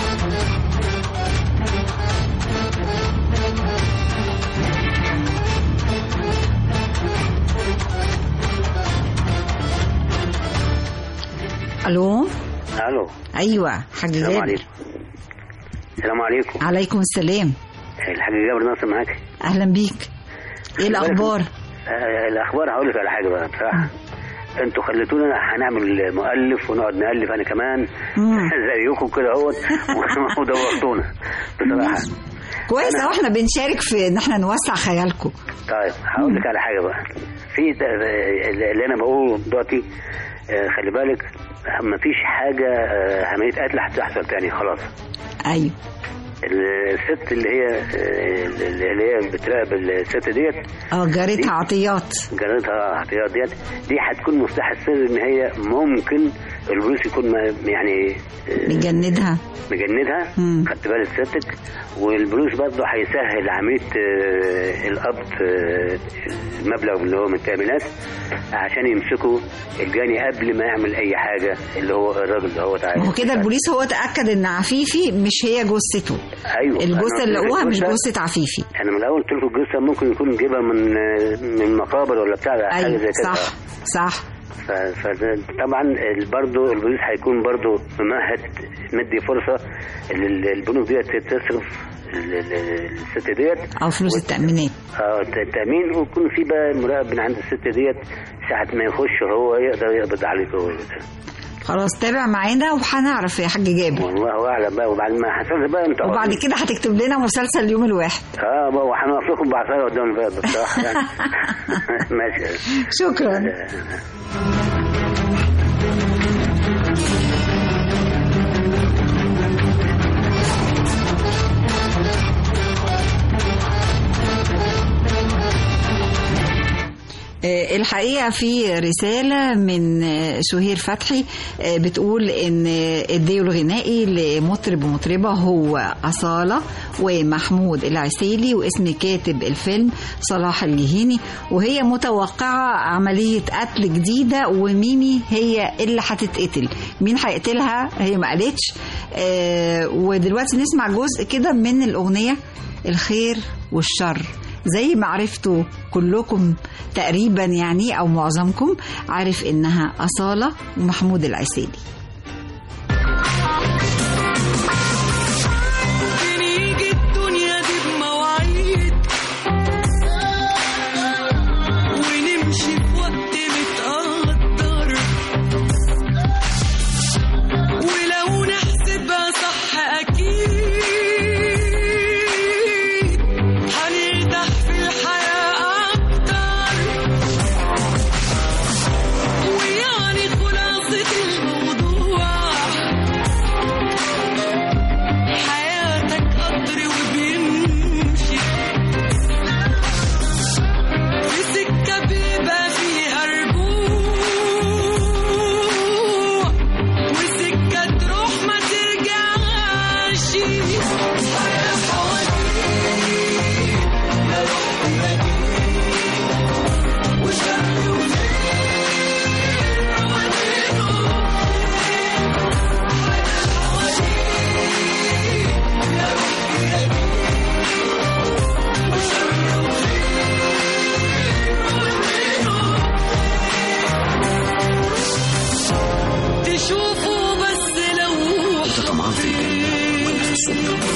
الو الو ايوه حاج السلام جابر عليكم السلام عليكم عليكم السلام الحاج جابر ناصر معاك اهلا بيك ايه الاخبار آه الاخبار هقول لك على حاجه بقى بصراحه انتوا خليتونا هنعمل مؤلف ونقعد نالف انا كمان زيكم كده اهوت ودوختونا بصراحه كويس اهو احنا بنشارك في ان احنا نوسع خيالكم طيب هقول لك على حاجه بقى في ده- اللي انا بقوله دلوقتي آه، خلي بالك ما فيش حاجه آه، عمليه قتل هتحصل تاني خلاص ايوه الست اللي هي آه، اللي هي بتراقب الست ديت اه جارتها عطيات جارتها احتياط ديت دي هتكون مفتاح السر ان هي ممكن البوليس يكون ما- يعني آه، مجندها مجندها خدت بالك سيادتك والبوليس برضه هيسهل عمليه آه، القبض آه، المبلغ اللي هو من التامينات عشان يمسكوا الجاني قبل ما يعمل اي حاجه اللي هو الراجل ده هو تعالى ما هو كده البوليس هو تاكد ان عفيفي مش هي جثته ايوه الجثه اللي أنا لقوها مش الجثة- جثه عفيفي انا من الاول قلت لكم الجثه ممكن يكون جايبها من آه، من مقابر ولا بتاع حاجه زي ايوه كده صح صح فطبعا برضه البوليس هيكون برضه ممهد مدي فرصه للبنوك ديت تصرف ال- ال- الست ديت او فلوس التامينات اه التامين ويكون في بقى مراقب من عند الست ديت ساعه ما يخش هو يقدر يقبض عليك هو خلاص تابع معانا وهنعرف يا حاج جابر والله اعلم بقى وبعد ما حصل بقى انت وبعد كده هتكتب لنا مسلسل اليوم الواحد اه بقى وهنقف لكم بعصايه قدام الباب بصراحه يعني ماشي شكرا آه، الحقيقة في رسالة من آه، سهير فتحي آه، بتقول ان آه، الديو الغنائي لمطرب ومطربة هو أصالة ومحمود العسيلي واسم كاتب الفيلم صلاح الجهيني وهي متوقعة عملية قتل جديدة وميمي هي اللي هتتقتل مين هيقتلها هي ما قالتش آه، ودلوقتي نسمع جزء كده من الأغنية الخير والشر زي ما عرفتوا كلكم تقريبا يعني او معظمكم عارف انها اصاله ومحمود العسيلي بنيجي الدنيا دي بمواعيد ونمشي في وقت متقدر الممثل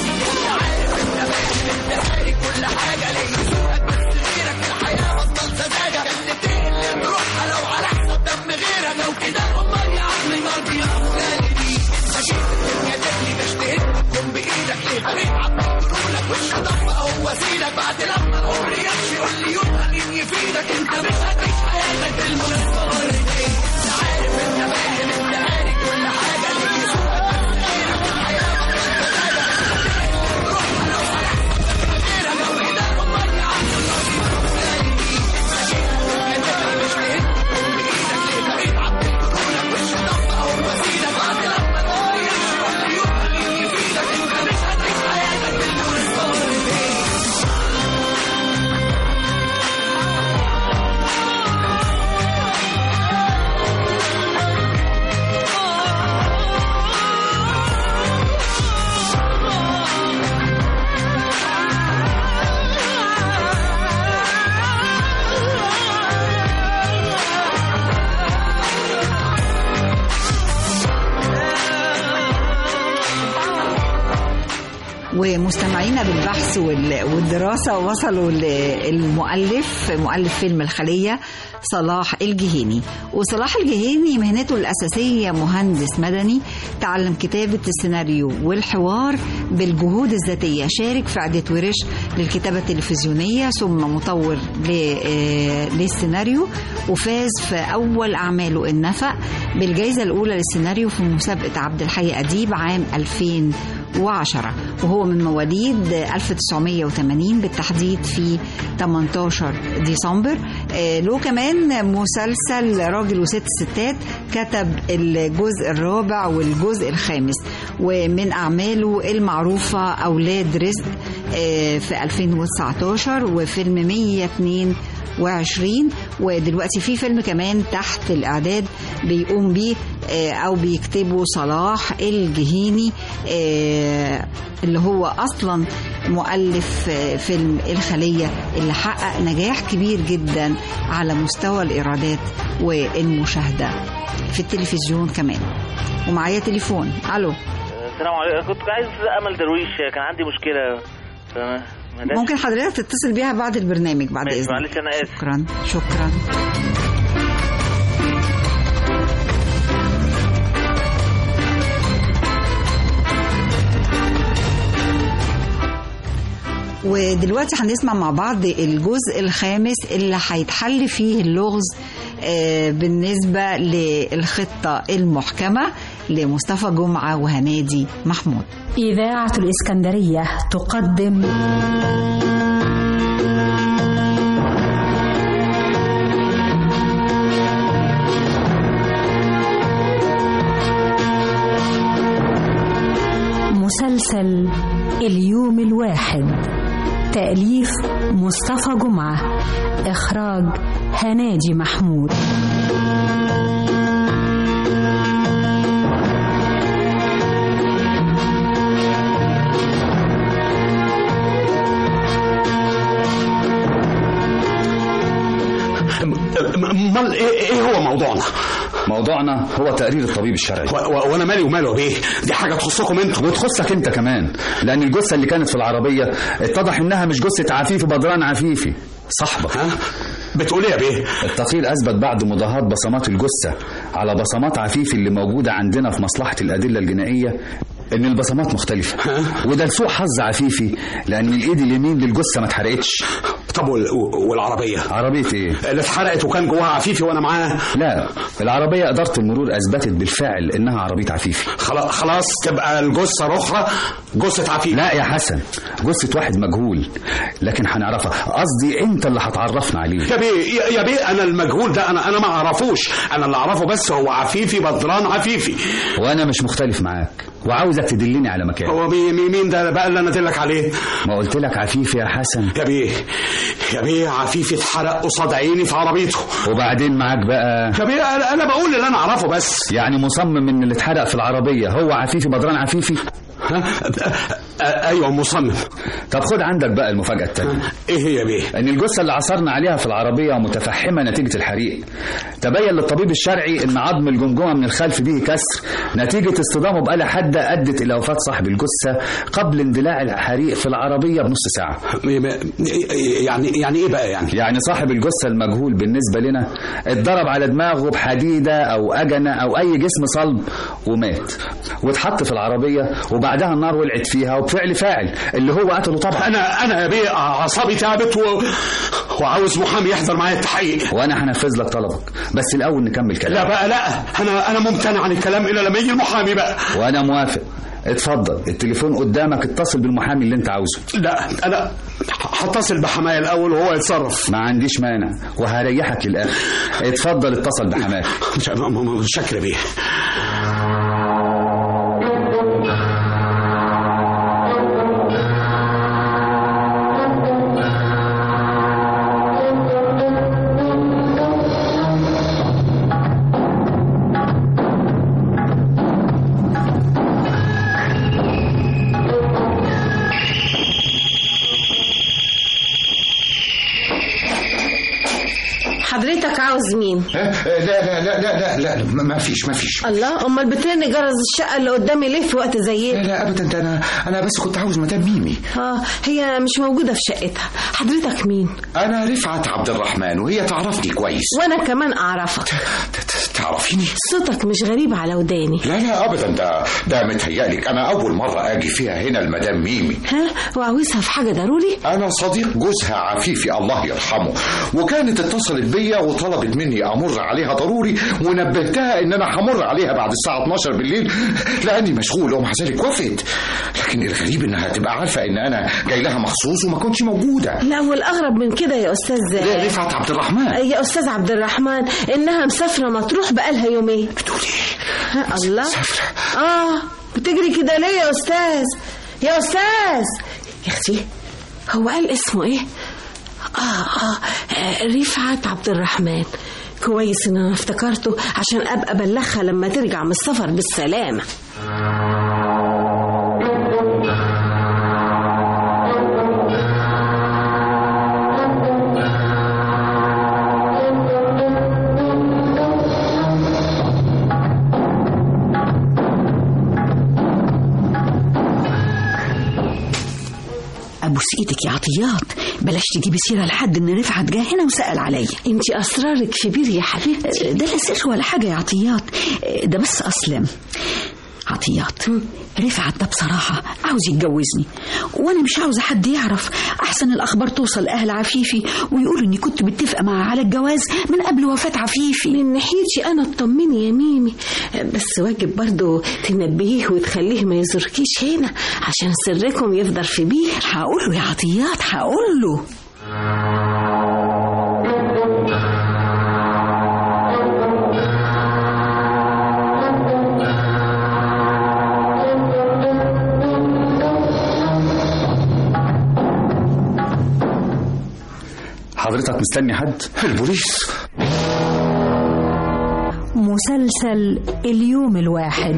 كل حاجة ليه سوقك بس غيرك الحياة بطل سذاجة اللي تقلب روحها لو على حساب دم غيرك لو كده امال يا عم النار دي مولاني دي انت شئت الدنيا تجري تجتهد تقوم بايدك ليه حبيب عمال تقولك وش ضغط هو سيدك بعد لما العمر يمشي قول لي يوم مين يفيدك انت مش هتعيش حياتك بالمناسبة مرتين انت عارف انت فاهم انت قاري كل حاجة ليه سوقك بس غيرك الحياة بطل سذاجة روحها لو على حساب غيرك لو كده امال يا عم النار دي مولاني دي انت شئت الدنيا تجري تجتهد تقوم بايدك ليه حبيب عمال تقولك وش ضغط هو سيدك بعد لما العمر يمشي قول لي يوم مين يفيدك انت مش هتعيش حياتك بالمناسبة مرتين ومستمعينا بالبحث وال- والدراسة وصلوا للمؤلف مؤلف فيلم الخلية صلاح الجهيني وصلاح الجهيني مهنته الأساسية مهندس مدني تعلم كتابة السيناريو والحوار بالجهود الذاتية شارك في عدة ورش للكتابة التلفزيونية ثم مطور ل- آه، للسيناريو وفاز في أول أعماله النفق بالجائزة الأولى للسيناريو في مسابقة عبد الحي أديب عام 2010 وهو من مواليد 1980 بالتحديد في 18 ديسمبر آه، له كمان مسلسل راجل وست ستات كتب الجزء الرابع والجزء الخامس ومن أعماله المعروفة أولاد رزق آه، في 2019 وفيلم 102 وعشرين ودلوقتي في فيلم كمان تحت الإعداد بيقوم بيه آه، أو بيكتبه صلاح الجهيني آه، اللي هو أصلا مؤلف آه، فيلم الخلية اللي حقق نجاح كبير جدا على مستوى الإيرادات والمشاهدة في التلفزيون كمان ومعايا تليفون ألو السلام عليكم كنت عايز امل درويش كان عندي مشكله فما ما دام- ممكن حضرتك تتصل بيها بعد البرنامج بعد ماشي، إذنك معلش انا اسف شكرا شكرا ودلوقتي هنسمع مع بعض الجزء الخامس اللي هيتحل فيه اللغز آه، بالنسبة للخطة المحكمة لمصطفى جمعة وهنادي محمود إذاعة الإسكندرية تقدم مسلسل اليوم الواحد تأليف مصطفى جمعة إخراج هناجي محمود امال ايه ايه هو موضوعنا؟ موضوعنا هو تقرير الطبيب الشرعي وانا مالي وماله يا بيه؟ دي حاجه تخصكم انتوا وتخصك انت كمان لان الجثه اللي كانت في العربيه اتضح انها مش جثه عفيفي بدران عفيفي صاحبك ها بتقول ايه يا بيه التقرير اثبت بعد مضاهاه بصمات الجثه على بصمات عفيفي اللي موجوده عندنا في مصلحه الادله الجنائيه ان البصمات مختلفه وده لسوء حظ عفيفي لان الايد اليمين للجثه ما اتحرقتش طب وال- والعربيه عربيه ايه اللي اتحرقت وكان جواها عفيفي وانا معاه لا العربيه اداره المرور اثبتت بالفعل انها عربيه عفيفي خلاص خلاص تبقى الجثه الاخرى جثه عفيفي لا يا حسن جثه واحد مجهول لكن هنعرفها قصدي انت اللي هتعرفنا عليه يا بيه يا- يا بيه انا المجهول ده انا انا ما اعرفوش انا اللي اعرفه بس هو عفيفي بدران عفيفي وانا مش مختلف معاك وعاوزك تدلني على مكان هو مي- مي- مين ده بقى اللي انا ادلك عليه ما قلت لك عفيفي يا حسن يا بيه يا بيه عفيفي اتحرق قصاد عيني في عربيته وبعدين معاك بقى يا بيه انا أنا بقول اللي انا اعرفه بس يعني مصمم ان اللي اتحرق في العربيه هو عفيفي بدران عفيفي ايوه مصمم طب خد عندك بقى المفاجاه الثانيه ايه هي بيه ان الجثه اللي عثرنا عليها في العربيه متفحمه نتيجه الحريق تبين للطبيب الشرعي ان عظم الجمجمه من الخلف به كسر نتيجه اصطدامه بآلة حاده ادت الى وفاه صاحب الجثه قبل اندلاع الحريق في العربيه بنص ساعه يعني يعني ايه بقى يعني يعني صاحب الجثه المجهول بالنسبه لنا اتضرب على دماغه بحديده او اجنه او اي جسم صلب ومات واتحط في العربيه وبعدها النار ولعت فيها وبفعل فاعل اللي هو قتله طبعا انا انا يا بيه اعصابي تعبت و... وعاوز محامي يحضر معايا التحقيق وانا هنفذ لك طلبك بس الاول نكمل كلام لا بقى لا انا انا ممتنع عن الكلام الا لما يجي المحامي بقى وانا موافق اتفضل التليفون قدامك اتصل بالمحامي اللي انت عاوزه لا انا هتصل بحماية الاول وهو يتصرف ما عنديش مانع وهريحك للاخر اتفضل اتصل بحماية شكرا بيه حضرتك عاوز مين؟ لا لا لا لا لا لا ما فيش ما فيش الله امال بترن جرس الشقه اللي قدامي ليه في وقت زي لا لا ابدا ده انا انا بس كنت عاوز مدام ميمي اه هي مش موجوده في شقتها حضرتك مين انا رفعت عبد الرحمن وهي تعرفني كويس وانا كمان اعرفك تعرفيني صوتك مش غريب على وداني لا لا ابدا ده ده متهيألك انا اول مره اجي فيها هنا المدام ميمي ها وعاوزها في حاجه ضروري انا صديق جوزها عفيفي الله يرحمه وكانت اتصلت بيا وطلبت مني امر عليها ضروري ونبهتها ان انا همر عليها بعد الساعه 12 بالليل لاني مشغول ومع ذلك وافقت لكن الغريب انها تبقى عارفه ان انا جاي لها مخصوص وما كنتش موجوده لا والاغرب من كده يا استاذ لا رفعت عبد الرحمن يا استاذ عبد الرحمن انها مسافره مطروح بقالها يومين بتقولي ها الله مسافره اه بتجري كده ليه يا استاذ يا استاذ يا اختي هو قال اسمه ايه آه, آه, آه رفعت عبد الرحمن كويس ان انا افتكرته عشان ابقى ابلغها لما ترجع من السفر بالسلامه ابوس ايدك يا عطيات بلاش تجيبي سيره لحد ان رفعت جه هنا وسال عليا انت اسرارك كبير يا حبيبتي ده لا سر ولا حاجه يا عطيات ده بس اصلا عطيات رفعت ده بصراحة عاوز يتجوزني وأنا مش عاوزة حد يعرف أحسن الأخبار توصل أهل عفيفي ويقولوا إني كنت متفقة معاه على الجواز من قبل وفاة عفيفي من ناحيتي أنا اطمني يا ميمي بس واجب برضو تنبهيه وتخليه ما يزوركيش هنا عشان سركم يفضل في بيه هقوله يا عطيات هقوله حضرتك مستني حد؟ البوليس مسلسل اليوم الواحد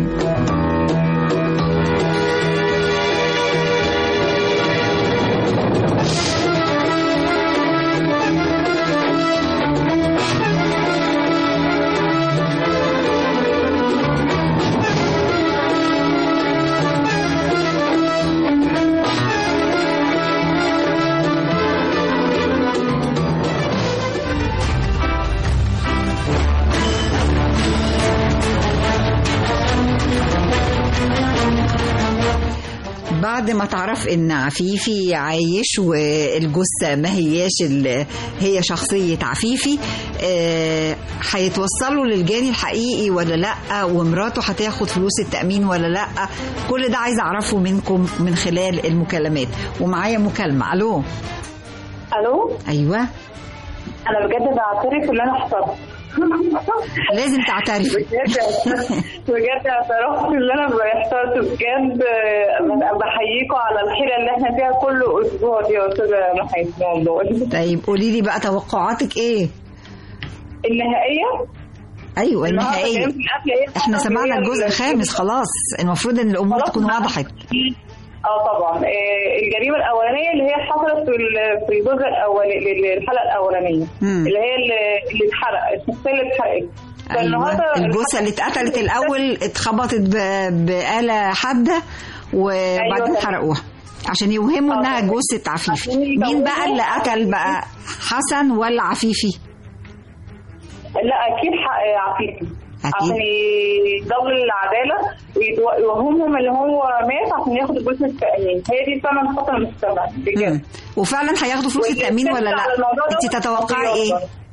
بعد ما تعرف ان عفيفي عايش والجثه ما هياش هي شخصيه عفيفي هيتوصلوا آه للجاني الحقيقي ولا لا ومراته هتاخد فلوس التامين ولا لا كل ده عايزه اعرفه منكم من خلال المكالمات ومعايا مكالمه الو الو ايوه انا بجد بعترف ان انا احترت لازم تعترفي بجد بجد اعترفت ان انا احترت بجد بحييكم على الحيره اللي احنا فيها كل اسبوع دي يا استاذه محيط طيب قولي لي بقى توقعاتك ايه؟ النهائيه ايوه النهاردة النهائيه جريمة القتل هي احنا فقط سمعنا هي الجزء ال- الخامس خلاص المفروض ان الامور خلاص تكون بقى. وضحت اه طبعا آه، الجريمه الاولانيه اللي هي حصلت في ال- في الجزء الاولاني الحلقه الاولانيه مم. اللي هي اللي اللي اتحرق الشخصيه اللي اتحرقت فالنهارده ايوه الجثه اللي اتقتلت الاول اتخبطت ب- بآلة حاده وبعدين أيوة. حرقوها عشان يوهموا انها جثه عفيفي مين بقى اللي قتل بقى حسن ولا عفيفي لا اكيد حق عفيفي أكيد. عشان يدور العداله ويدو- يوهمهم ان هو مات عشان ياخد الجزء التأمين هي دي فعلا خطر المجتمع بجد وفعلا هياخدوا فلوس التامين ولا لا على الموضوع ده انت تتوقعي ايه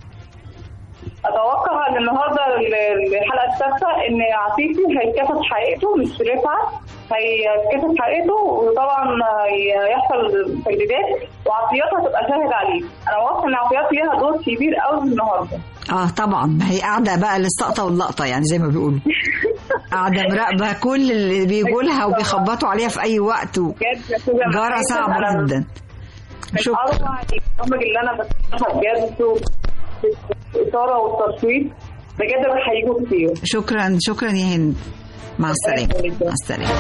اتوقع ان النهارده ال- الحلقه السادسه ان عفيفي هيتكشف حقيقته مش رفعت هيتكشف حقيقته وطبعا هيحصل تجديدات وعطيات هتبقى شاهد عليه انا واثقه ان عطيات ليها دور كبير قوي النهارده اه طبعا ما هي قاعده بقى للسقطه واللقطه يعني زي ما بيقولوا قاعده مراقبه كل اللي بيجوا لها وبيخبطوا عليها في اي وقت و... جاره صعبه جدا شكرا اروع البرامج اللي انا بسمعها بجد الاثاره والتصويت بجد بحييكم كتير شكرا شكرا يا هند مع السلامه مع السلامه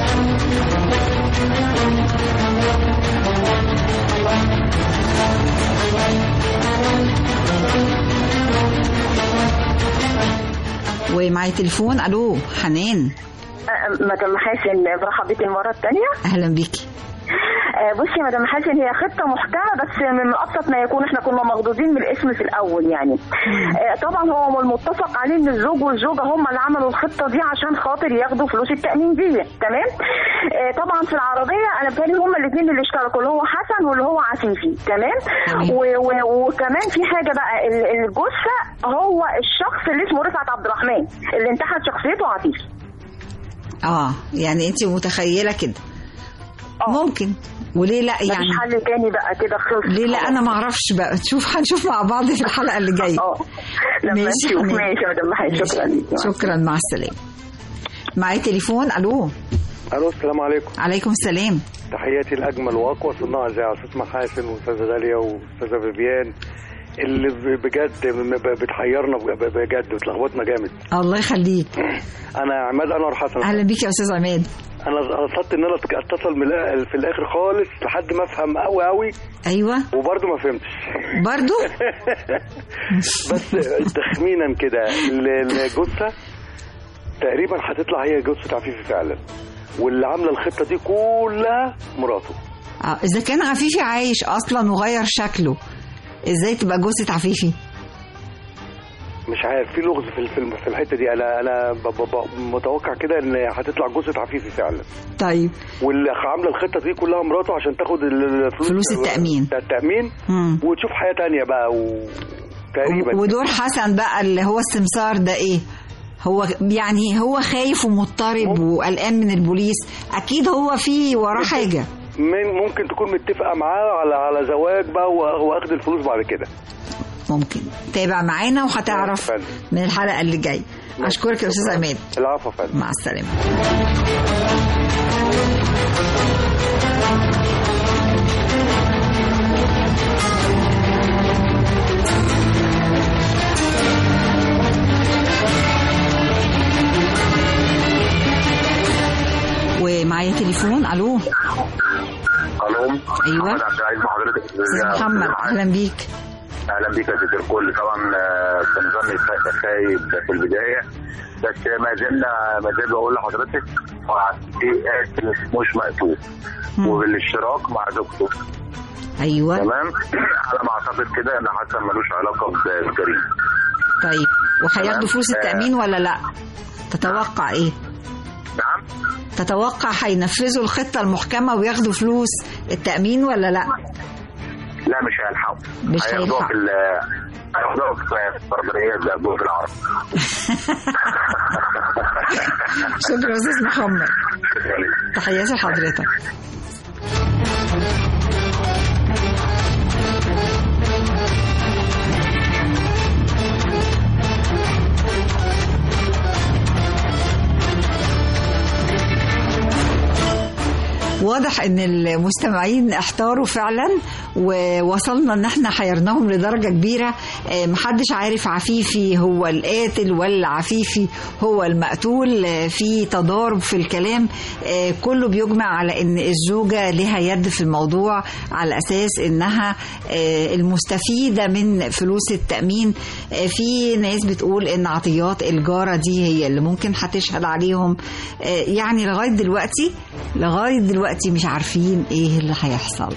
ومعايا تليفون الو حنان مدام حسن برحب بيك المرة الثانية اهلا بيكي آه، بصي يا مدام حسن هي خطة محكمة بس من أبسط ما يكون احنا كنا مخضوضين من الاسم في الأول يعني آه، طبعا هو المتفق عليه إن الزوج والزوجة هم اللي عملوا الخطة دي عشان خاطر ياخدوا فلوس التأمين دي تمام آه، طبعا في العربية أنا بتهيألي هم الاثنين اللي اشتركوا اللي هو حسن واللي هو عفيفي تمام و- و- وكمان في حاجة بقى ال- الجثة هو الشخص اللي اسمه رفعت عبد الرحمن اللي انتحت شخصيته عفيفي اه يعني انت متخيله كده ممكن وليه لا مفيش يعني حل تاني بقى كده خلص ليه لا انا ما اعرفش بقى تشوف هنشوف مع بعض في الحلقه اللي جايه لما نشوف. حنان. ماشي يا مدام محي. ماشي. شكرا ليك. مع شكرا مع السلامه معايا تليفون الو الو السلام عليكم عليكم السلام تحياتي الاجمل واقوى صناع اذاعه استاذ محاسن واستاذه غاليه واستاذه فيفيان اللي ب- بجد م- ب- بتحيرنا ب- بجد بتلخبطنا جامد الله يخليك انا عماد انور حسن اهلا بيك يا استاذ عماد انا قصدت ان انا أتك- اتصل من الآ- في الاخر خالص لحد ما افهم قوي قوي ايوه وبرضه ما فهمتش برضو بس تخمينا كده ال- الجثه تقريبا هتطلع هي جثه عفيفي فعلا واللي عامله الخطه دي كلها مراته آه اذا كان عفيفي عايش اصلا وغير شكله ازاي تبقى جثه عفيفي مش عارف في لغز في الفيلم في الحته دي انا انا ب- ب- ب- متوقع كده ان هتطلع جثه عفيفي فعلا طيب واللي عامله الخطه دي كلها مراته عشان تاخد ال- الفلوس فلوس التأمين. بتاع التامين مم. وتشوف حياه تانية بقى و... تقريبا ودور حسن بقى اللي هو السمسار ده ايه هو يعني هو خايف ومضطرب وقلقان من البوليس اكيد هو في وراه حاجه من ممكن تكون متفقه معاه على على زواج بقى و- واخد الفلوس بعد كده ممكن تابع معانا وهتعرف من الحلقه اللي جايه اشكرك يا استاذ عماد العفو يا فندم مع السلامه ومعايا تليفون الو الو ايوه محمد عبد العزيز حضرتك استاذ محمد اهلا بيك اهلا بيك يا ست الكل طبعا آه، كان ظني خا- خايب في البدايه بس ما زلنا ما زال بقول لحضرتك في قاتل مش مقتول وبالاشتراك مع زوجته ايوه تمام على ما اعتقد كده ان حسن ملوش علاقه بالجريمه طيب وهياخدوا تمام. فلوس آه. التامين ولا لا تتوقع ايه نعم تتوقع هينفذوا الخطه المحكمه وياخدوا فلوس التامين ولا لا لا مش هيلحقوا مش هياخدوها هيلحقوا. في ال- هياخدوها في البربريه زي الجو في العرب شكرا يا استاذ محمد تحياتي لحضرتك واضح ان المستمعين احتاروا فعلا ووصلنا ان احنا حيرناهم لدرجه كبيره آه، محدش عارف عفيفي هو القاتل ولا عفيفي هو المقتول آه، في تضارب في الكلام آه، كله بيجمع على ان الزوجه لها يد في الموضوع على اساس انها آه، المستفيده من فلوس التامين آه، في ناس بتقول ان عطيات الجاره دي هي اللي ممكن هتشهد عليهم آه، يعني لغايه دلوقتي لغايه دلوقتي مش عارفين ايه اللي هيحصل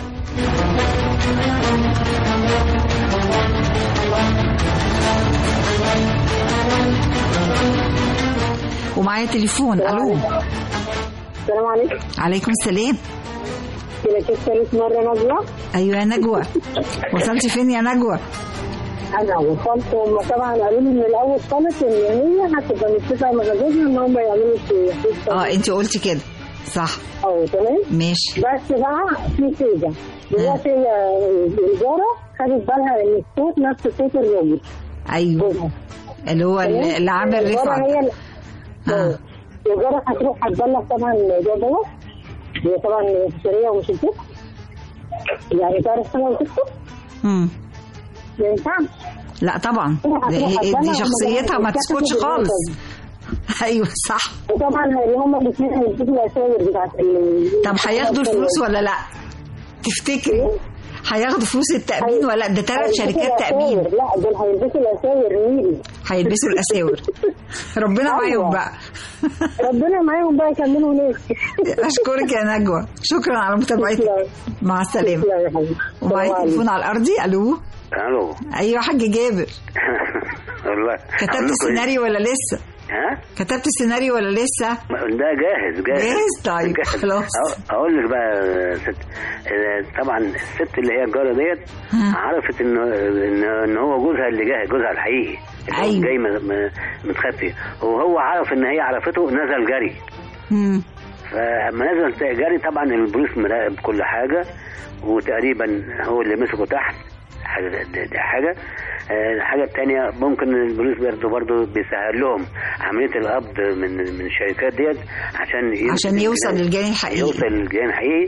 ومعايا تليفون الو السلام عليكم عليكم السلام كده كده ثالث مرة نجوى ايوه يا نجوى وصلتي فين يا نجوى أنا وصلت هم طبعا قالوا لي من الأول خالص إن هي هتبقى متفقة مع جوزها إن هم يعملوا في اه انت قلتي كده صح اه تمام ماشي بس بقى في كده دلوقتي هي الجارة خدت بالها إن الصوت نفس صوت الراجل ايوه اللي هو اللي عامل الجارة رفعت هي ال- اه الجارة هتروح هتبلغ طبعا الموضوع دوت هي طبعا مشترية ومش الست يعني تعرف طبعا وتكتب مم. ما ينفعش لا طبعا دي, دي شخصيتها ما تسكتش خالص ايوه صح وطبعا اللي هم الاثنين هيدوا الاساور بتاعت ال- طب هياخدوا الفلوس ولا لا تفتكري هياخدوا فلوس التامين ولا ده ثلاث هيلبسوا شركات تامين الأساور. لا دول هيلبسوا الاساور نيلي هيلبسوا الاساور ربنا معاهم بقى ربنا معاهم بقى يكملوا ناس اشكرك يا نجوى شكرا على متابعتك مع السلامه ومعايا تليفون على الارضي الو الو ايوه يا حاج جابر والله كتبت عاملكم السيناريو ولا لسه ها كتبت السيناريو ولا لسه ده جاهز جاهز جاهز؟ طيب، جاهز. خلاص. أقول- اقول لك بقى يا ست آه، طبعا الست اللي هي الجاره ديت عرفت ان ان ان هو جوزها اللي جاي جوزها الحقيقي اللي هو أيوة. جاي م- م- متخفي وهو عرف ان هي عرفته نزل جري مم. فلما نزل جري طبعا البوليس مراقب كل حاجه وتقريبا هو اللي مسكه تحت حاجه دي دي حاجه آه، الحاجه الثانيه ممكن البوليس برضه برضه بيسهل لهم عمليه القبض من من الشركات ديت عشان ي- عشان يوصل للجاني الحقيقي. يوصل للجاني الحقيقي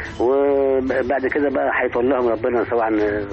وبعد كده بقى هيطول لهم ربنا طبعا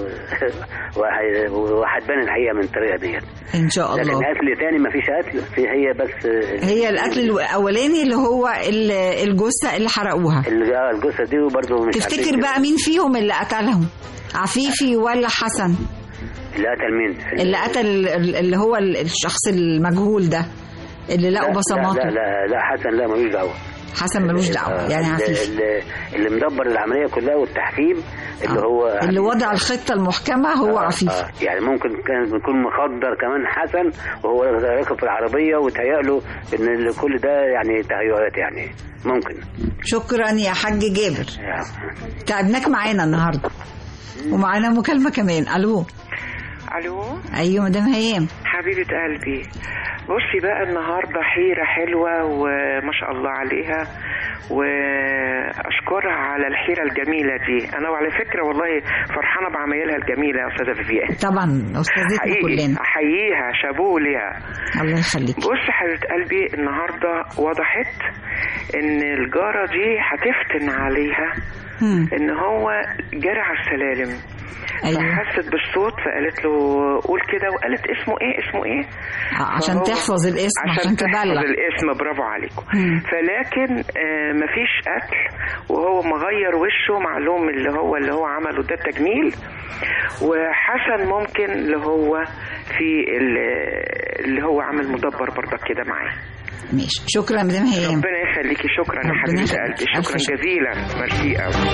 وهي- وهتبان الحقيقه من الطريقه ديت ان شاء لكن الله قتل تاني ما فيش قتل في هي بس هي القتل الاولاني اللي هو ال- الجثه اللي حرقوها ال- آه، الجثه دي وبرضه مش تفتكر عارفين بقى مين فيهم اللي قتلهم عفيفي ولا حسن اللي قتل مين؟ اللي قتل ال- اللي هو ال- الشخص المجهول ده اللي لقوا لا بصماته لا لا لا حسن لا ملوش دعوه حسن ملوش دعوه يعني اللي, عفيفي اللي, اللي مدبر العمليه كلها والتحكيم اللي هو اللي وضع الخطه المحكمه هو عفيفي آه يعني ممكن كان يكون مخدر كمان حسن وهو راكب في العربيه وتهيأ له ان كل ده يعني تهيؤات يعني ممكن شكرا يا حاج جابر تعبناك معانا النهارده ومعانا مكالمه كمان الو الو ايوه مدام هيام حبيبة قلبي بصي بقى النهارده حيرة حلوة وما شاء الله عليها واشكرها على الحيرة الجميلة دي انا وعلى فكرة والله فرحانة بعمايلها الجميلة يا استاذة فيفيان طبعا استاذتنا حقيقي كلنا احييها شابوه ليها الله يخليك بص حبيبة قلبي النهارده وضحت ان الجارة دي هتفتن عليها مم. ان هو جرى على السلالم أيوة. فحست بالصوت فقالت له قول كده وقالت اسمه ايه اسمه ايه آه، عشان فهو- تحفظ الاسم عشان عشان تحفظ تبلغ الاسم برافو عليكم مم. فلكن آه مفيش قتل وهو مغير وشه معلوم اللي هو اللي هو عمله ده تجميل وحسن ممكن اللي هو في ال- اللي هو عامل مدبر برضك كده معاه ماشي شكرا يا مدام هيام ربنا يخليكي شكرا يا ربنا حبيبه يخليك. قلبي ألف شكرا شكر. جزيلا ميرسي قوي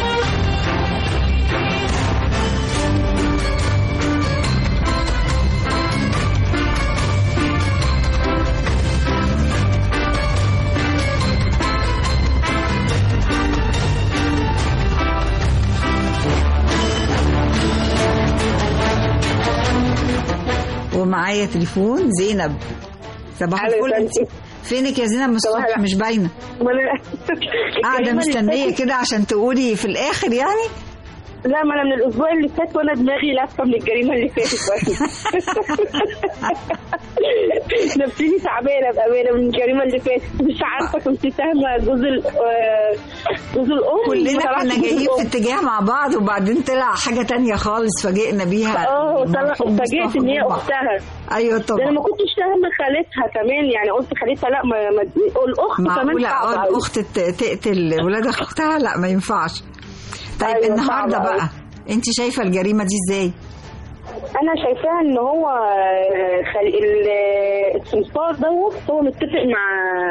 ومعايا تليفون زينب صباح أهلا الفل وسهلا. فينك يا زينب من الصبح مش باينه قاعده مستنيه كده عشان تقولي في الاخر يعني لا ما انا من الاسبوع اللي فات وانا دماغي لفه من الجريمه اللي فاتت برضه نفسيتي تعبانه بامانه من الجريمه اللي فاتت مش عارفه كنت فاهمه جوز ال- آه، جوز الام كلنا طلعت كنا جوز جايين في الأم. اتجاه مع بعض وبعدين طلع حاجة تانية خالص فاجئنا بيها اه طلع المرحوم اتفاجئت مصطفى ان هي جمعة. اختها ايوه ده انا طبعا ما كنتش فاهمه خالتها كمان يعني قلت خالتها لا ما, ما الاخت كمان معقولة صعبه اه أوي. الأخت ت- تقتل ولاد أختها لا ما ينفعش طيب أيوة، النهاردة صعبة أوي. بقى انت شايفة الجريمة دي ازاي؟ انا شايفاها ان هو آه، خل... ال- السمسار دوت هو متفق مع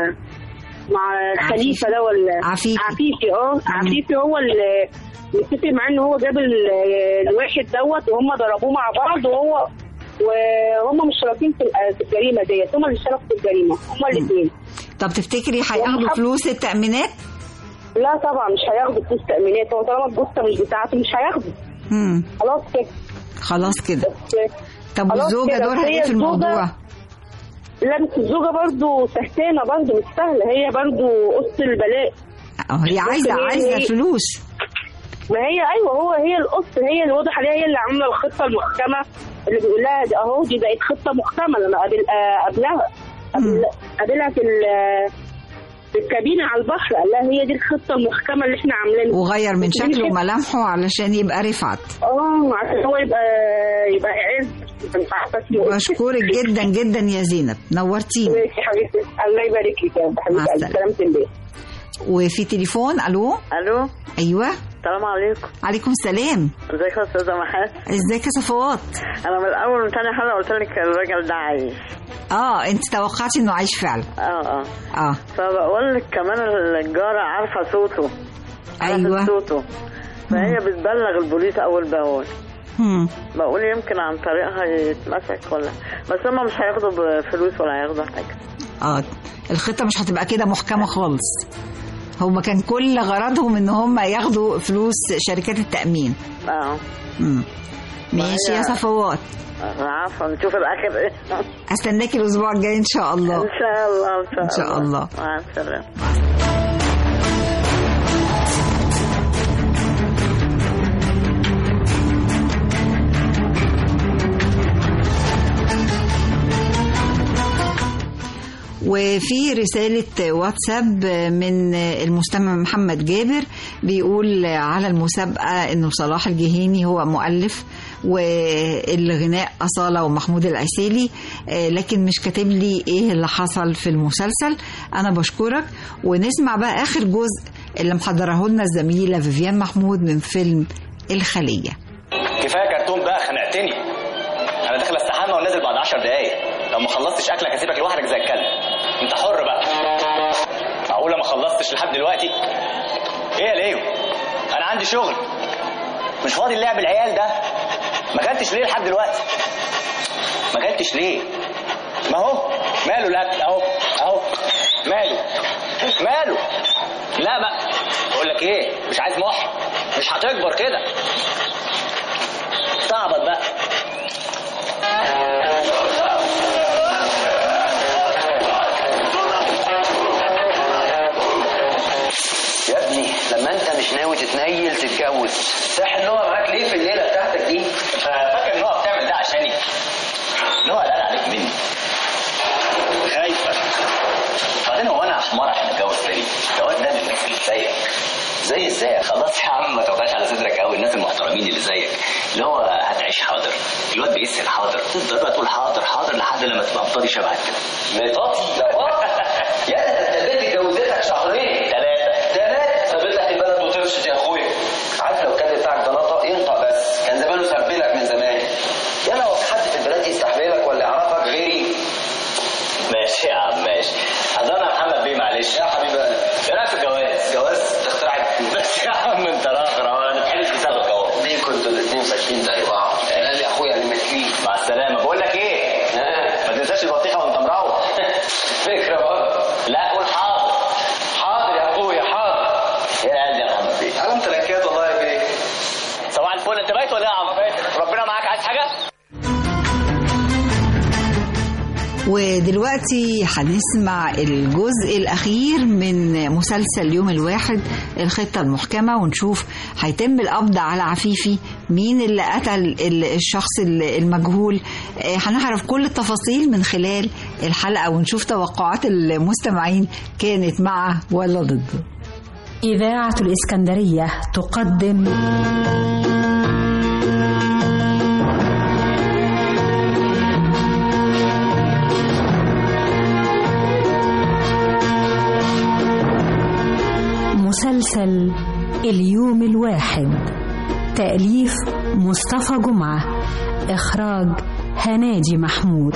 مع الخليفه ده ولا عفيفي عفيفي اه عفيفي هو اللي متفق معاه ان هو جاب ال- الواحد دوت وهم ضربوه مع بعض وهو وهم مشتركين في ال- في الجريمه ديت هم اللي اشتركوا في الجريمه هم الاثنين طب تفتكري هياخدوا ومحب- فلوس التأمينات؟ لا طبعا مش هياخدوا فلوس تامينات هو طالما الجثه مش بتاعته مش هياخدوا مم. خلاص كده خلاص كده بس طب خلاص والزوجة كده. دورها هي ايه في الزوجة- الموضوع؟ لا بس الزوجة برضو سهتانة برضو مش سهلة هي برضو قص البلاء اه هي عايزة هي- عايزة هي- فلوس ما هي ايوه هو هي القص هي اللي واضح عليها هي اللي عامله الخطه المحكمه اللي بيقول لها ده اهو دي بقت خطه محكمه لما قابل آه، قابلها قابل- قابلها في ال- في الكابينه على البحر قال لها هي دي الخطه المحكمه اللي احنا عاملينها وغير من دي شكله الخطة- وملامحه علشان يبقى رفعت اه عشان هو يبقى يبقى عز مش عارفه اسمه إيه. بشكرك جدا جدا يا زينب نورتيني ماشي حبيبتي الله يبارك لك يا مع حبيبتي السلامة. سلامة الله وفي تليفون الو الو ايوه السلام عليكم عليكم السلام ازيك يا استاذه محمد ازيك يا صفوات انا من الاول من تاني حلقه قلت لك الراجل ده عايش اه انت توقعتي انه عايش فعلا اه اه اه فبقول لك كمان الجاره عارفه صوته عارفة أيوة. صوته فهي بتبلغ البوليس اول باول هم. بقول يمكن عن طريقها يتمسك ولا بس هم مش هياخدوا بفلوس ولا هياخدوا حاجه اه الخطه مش هتبقى كده محكمه خالص هما كان كل غرضهم ان هم ياخدوا فلوس شركات التامين اه مم. ماشي يا صفوات عفوا نشوف الاخر ايه استناكي الاسبوع الجاي ان شاء الله ان شاء الله ان شاء, إن شاء الله. مع السلامه وفي رسالة واتساب من المستمع محمد جابر بيقول على المسابقة انه صلاح الجهيني هو مؤلف والغناء أصالة ومحمود العسيلي آه، لكن مش كاتب لي ايه اللي حصل في المسلسل انا بشكرك ونسمع بقى اخر جزء اللي محضره لنا الزميلة فيفيان محمود من فيلم الخلية كفايه كرتون بقى خنقتني انا داخل استحمى ونازل بعد 10 دقايق لو ما خلصتش اكلك هسيبك لوحدك زي الكلب انت حر بقى معقوله ما خلصتش لحد دلوقتي ايه يا ليو انا عندي شغل مش فاضي اللعب العيال ده ما كلتش ليه لحد دلوقتي ما كلتش ليه ما هو ماله الاكل اهو اهو ماله ماله لا بقى بقول لك ايه مش عايز مح مش هتكبر كده استعبط بقى يا ابني لما انت مش ناوي تتنيل تتجوز ساحل نوع معاك ليه في الليله بتاعتك دي؟ فاكر نوع بتعمل ده عشاني نوع قال عليك مني خايفه بعدين هو انا حمار عشان اتجوز تاني الجواز ده للناس اللي زيك زي ازاي خلاص يا عم ما تاخدهاش على صدرك قوي الناس المحترمين اللي زيك اللي هو هتعيش حاضر الواد بيسهل حاضر تفضل بقى تقول حاضر حاضر لحد لما تبقى مطاطي شبهك كده مطاطي لا يا ده انت البنت جوزتك شهرين ثلاثه ثلاثه سابتك البلد وطرشت يا اخويا عارف لو كان بتاعك ده نطق ينطق بس كان زمانه سبلك من زمان يا لو حد في البلد يستحملك ولا يعرفك غيري ماشي يا عم ماشي حضرنا محمد بيه معلش يا حبيبي انا ايه رايك في الجواز؟ جواز تخترع بس يا عم انت راخر اهو انا بحبش بسبب الجواز ليه كنتوا الاثنين ساكنين زي بعض؟ انا لي اخويا اللي متليه مع السلامه بقول لك ايه؟ ما تنساش البطيخه وانت مروح فكره برضه لا قول حاضر حاضر يا اخويا حاضر يا قلبي يا محمد بيه انا متلكات والله يا بيه صباح الفل انت بايت ولا ايه يا عم؟ ربنا معاك عايز حاجه؟ ودلوقتي هنسمع الجزء الأخير من مسلسل يوم الواحد الخطة المحكمة ونشوف هيتم القبض على عفيفي مين اللي قتل ال- الشخص ال- المجهول آه، هنعرف كل التفاصيل من خلال الحلقة ونشوف توقعات المستمعين كانت مع ولا ضد إذاعة الإسكندرية تقدم مسلسل اليوم الواحد تأليف مصطفى جمعة إخراج هناجي محمود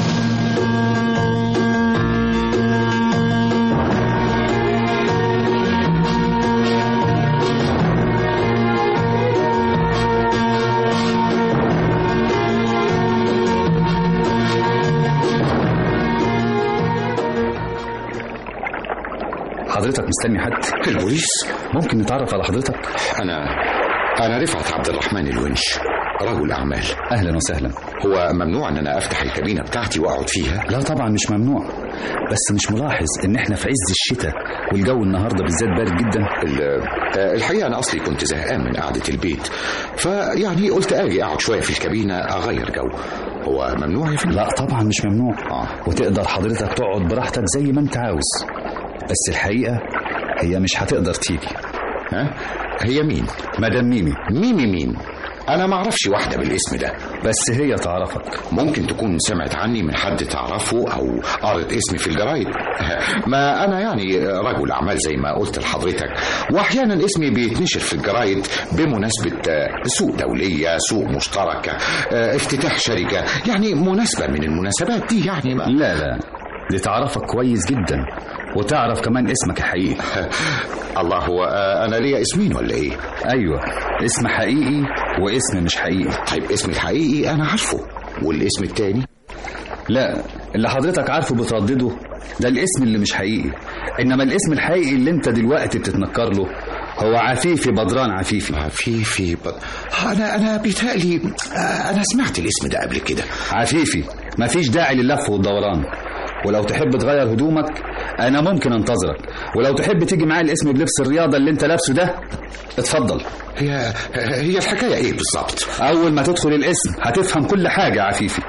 حضرتك مستني حد البوليس ممكن نتعرف على حضرتك انا انا رفعت عبد الرحمن الونش رجل اعمال اهلا وسهلا هو ممنوع ان انا افتح الكابينه بتاعتي واقعد فيها لا طبعا مش ممنوع بس مش ملاحظ ان احنا في عز الشتاء والجو النهارده بالذات بارد جدا ال- آه، الحقيقه انا اصلي كنت زهقان من قعده البيت فيعني قلت اجي اقعد شويه في الكابينه اغير جو هو ممنوع يا فندم لا طبعا مش ممنوع آه. وتقدر حضرتك تقعد براحتك زي ما انت عاوز بس الحقيقه هي مش هتقدر تيجي ها هي مين مدام ميمي ميمي مين انا ما اعرفش واحده بالاسم ده بس هي تعرفك ممكن تكون سمعت عني من حد تعرفه او قرت اسمي في الجرايد ما انا يعني رجل اعمال زي ما قلت لحضرتك واحيانا اسمي بيتنشر في الجرايد بمناسبه آه، سوق دوليه سوق مشتركه آه، افتتاح شركه يعني مناسبه من المناسبات دي يعني ما لا لا دي تعرفك كويس جدا وتعرف كمان اسمك الحقيقي الله هو آه، انا ليا اسمين ولا ايه ايوه اسم حقيقي واسم مش حقيقي طيب اسمي الحقيقي انا عارفه والاسم التاني لا اللي حضرتك عارفه بتردده ده الاسم اللي مش حقيقي انما الاسم الحقيقي اللي انت دلوقتي بتتنكر له هو عفيفي بدران عفيفي عفيفي بد... انا انا بيتهيألي آه، انا سمعت الاسم ده قبل كده عفيفي مفيش داعي للف والدوران ولو تحب تغير هدومك انا ممكن انتظرك ولو تحب تيجي معايا الاسم بلبس الرياضه اللي انت لابسه ده اتفضل هي هي الحكايه ايه بالظبط اول ما تدخل الاسم هتفهم كل حاجه يا عفيفي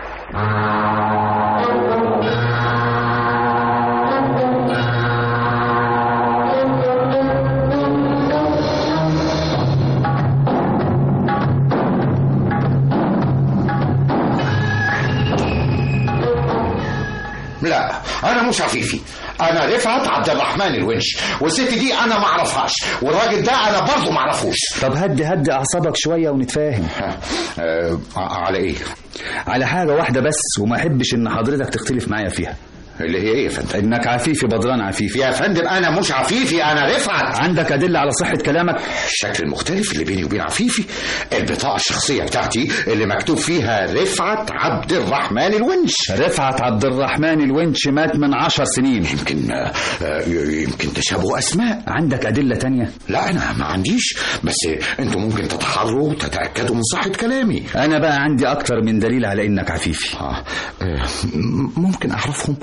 لا انا مش عفيفي انا رفعت عبد الرحمن الونش والست دي انا ما اعرفهاش والراجل ده انا برضه ما اعرفوش طب هدي هدي اعصابك شويه ونتفاهم آه على ايه على حاجه واحده بس وما احبش ان حضرتك تختلف معايا فيها اللي هي ايه يا فندم انك عفيفي بدران عفيفي يا فندم انا مش عفيفي انا رفعت عندك ادله على صحه كلامك الشكل المختلف اللي بيني وبين عفيفي البطاقه الشخصيه بتاعتي اللي مكتوب فيها رفعت عبد الرحمن الونش رفعت عبد الرحمن الونش مات من عشر سنين يمكن آه، آه، يمكن تشابه اسماء عندك ادله تانية لا انا ما عنديش بس انتوا ممكن تتحروا وتتاكدوا من صحه كلامي انا بقى عندي اكتر من دليل على انك عفيفي آه. آه، م- ممكن اعرفهم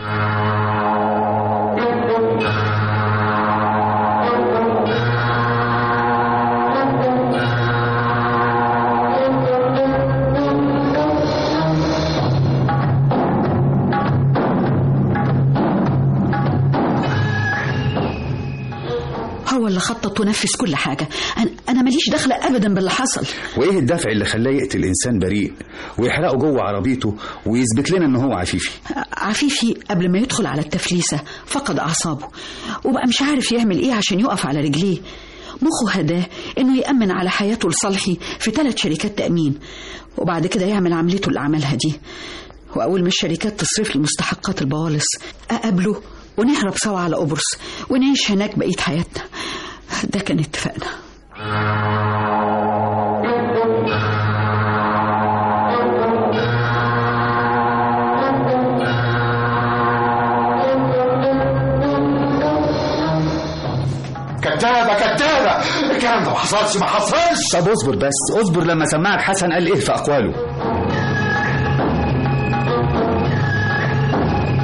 هو اللي خطط ونفذ كل حاجة أنا, أنا ماليش دخل أبدا باللي حصل وايه الدافع اللي خلاه يقتل انسان بريء ويحرقه جوه عربيته ويثبت لنا ان هو عفيفي عفيفي قبل ما يدخل على التفليسة فقد أعصابه وبقى مش عارف يعمل إيه عشان يقف على رجليه مخه هداه إنه يأمن على حياته لصالحي في ثلاث شركات تأمين وبعد كده يعمل عملته اللي عملها دي وأول ما الشركات تصرف لي مستحقات البوالص أقابله ونهرب سوا على قبرص ونعيش هناك بقية حياتنا ده كان اتفاقنا كدابه كدابه الكلام ده ما حصلش ما حصلش طب اصبر بس اصبر لما سمعك حسن قال ايه في اقواله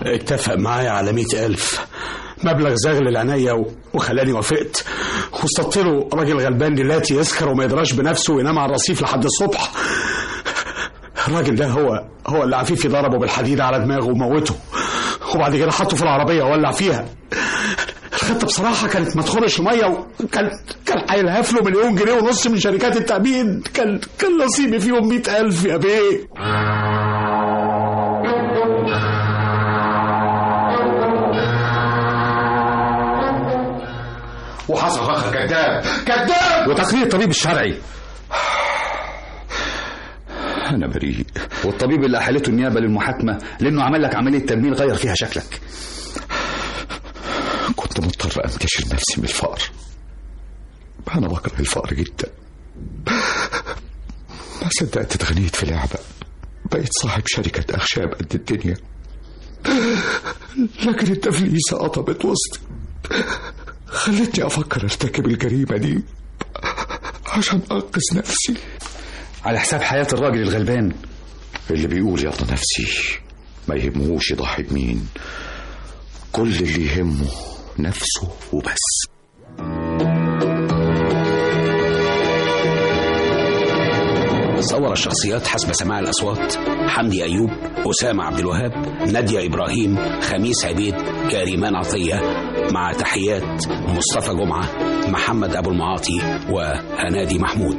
اتفق معايا على مئة ألف مبلغ زاغل العناية و- وخلاني وافقت واصطدت له راجل غلبان دلوقتي يسكر وما يدراش بنفسه وينام على الرصيف لحد الصبح الراجل ده هو هو اللي عفيفي ضربه بالحديد على دماغه وموته وبعد كده حطه في العربية وولع فيها الخطة بصراحة كانت ما تخرش المية وكان كان هيلهف له مليون جنيه ونص من شركات التأمين كان كان نصيبي فيهم مئة ألف يا بيه وحصل فخر كذاب كذاب وتقرير الطبيب الشرعي أنا بريء والطبيب اللي أحالته النيابة للمحاكمة لأنه عمل لك عملية تجميل غير فيها شكلك كنت مضطر أنتشر نفسي من الفقر أنا بكره الفقر جدا ما صدقت اتغنيت في لعبة بقيت صاحب شركة أخشاب قد الدنيا لكن التفليسة قطبت وسطي خلتني أفكر أرتكب الجريمة دي عشان أنقذ نفسي على حساب حياة الراجل الغلبان اللي بيقول يلا نفسي ما يهمهوش يضحي بمين كل اللي يهمه نفسه وبس صور الشخصيات حسب سماع الأصوات حمدي أيوب أسامة عبد الوهاب نادية إبراهيم خميس عبيد كريمان عطية مع تحيات مصطفى جمعة محمد أبو المعاطي وهنادي محمود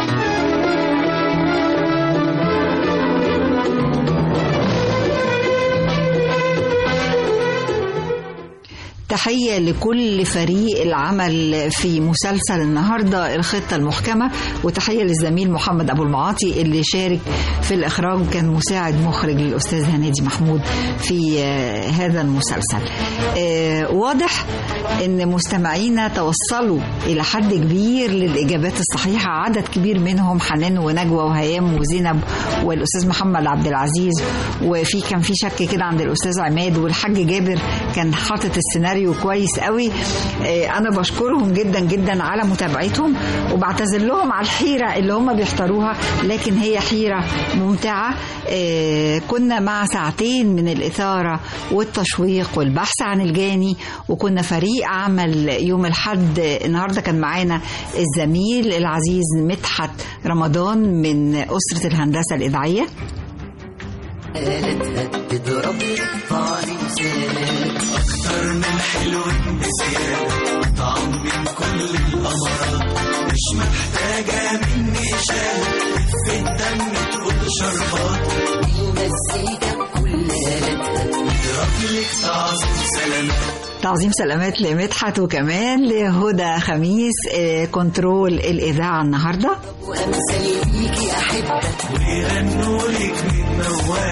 تحية لكل فريق العمل في مسلسل النهاردة الخطة المحكمة وتحية للزميل محمد أبو المعاطي اللي شارك في الإخراج كان مساعد مخرج للأستاذ هنادي محمود في آه، هذا المسلسل آه، واضح أن مستمعينا توصلوا إلى حد كبير للإجابات الصحيحة عدد كبير منهم حنان ونجوى وهيام وزينب والأستاذ محمد عبد العزيز وفي كان في شك كده عند الأستاذ عماد والحاج جابر كان حاطط السيناريو كويس قوي آه، انا بشكرهم جدا جدا على متابعتهم وبعتذر لهم على الحيره اللي هم بيختاروها لكن هي حيره ممتعه آه، كنا مع ساعتين من الاثاره والتشويق والبحث عن الجاني وكنا فريق عمل يوم الحد النهارده كان معانا الزميل العزيز مدحت رمضان من اسره الهندسه الاذاعيه قالتها تضرب طعن مثال أكتر من حلو بزيادة طعم من كل الأمراض مش محتاجة مني إشارة في الدم تقول شربات المزيكا بكل آلاتها تضرب لك تعظيم سلامات تعظيم سلامات لمدحت وكمان لهدى خميس آه، كنترول الإذاعة النهاردة وأمثال ليكي أحبك ويغنوا لك من موال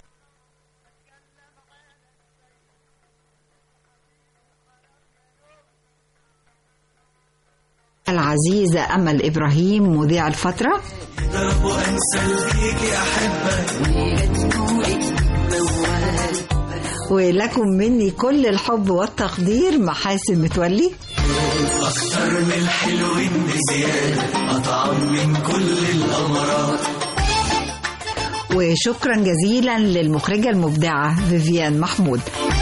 العزيزة أمل إبراهيم مذيع الفترة ضربوا أمثال ليكي أحبك ويغنوا لك من موال ولكم مني كل الحب والتقدير محاسن متولي أكتر من الحلوين بزيادة أطعم من كل الأمراض وشكرا جزيلا للمخرجة المبدعة فيفيان محمود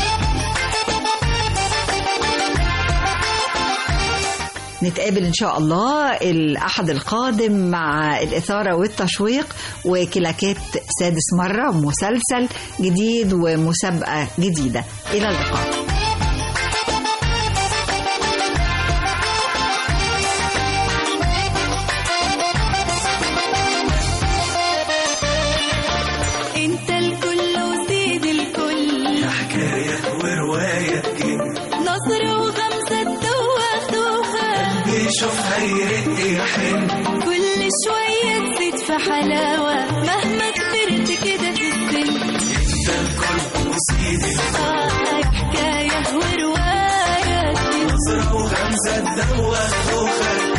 نتقابل إن شاء الله الأحد القادم مع الإثارة والتشويق وكلاكات سادس مرة مسلسل جديد ومسابقة جديدة إلى اللقاء انت الكل وسيد الكل حكاية ورواية تجيب نصر وغمزة دوخ دوخة بيشوف هيرق يحن كل شوية تزيد في حلاوة مهما كبرت كده في السن انت الكل وسيد الكل آه حكاية ورواية نظرة وغمزة تدوخ دوخة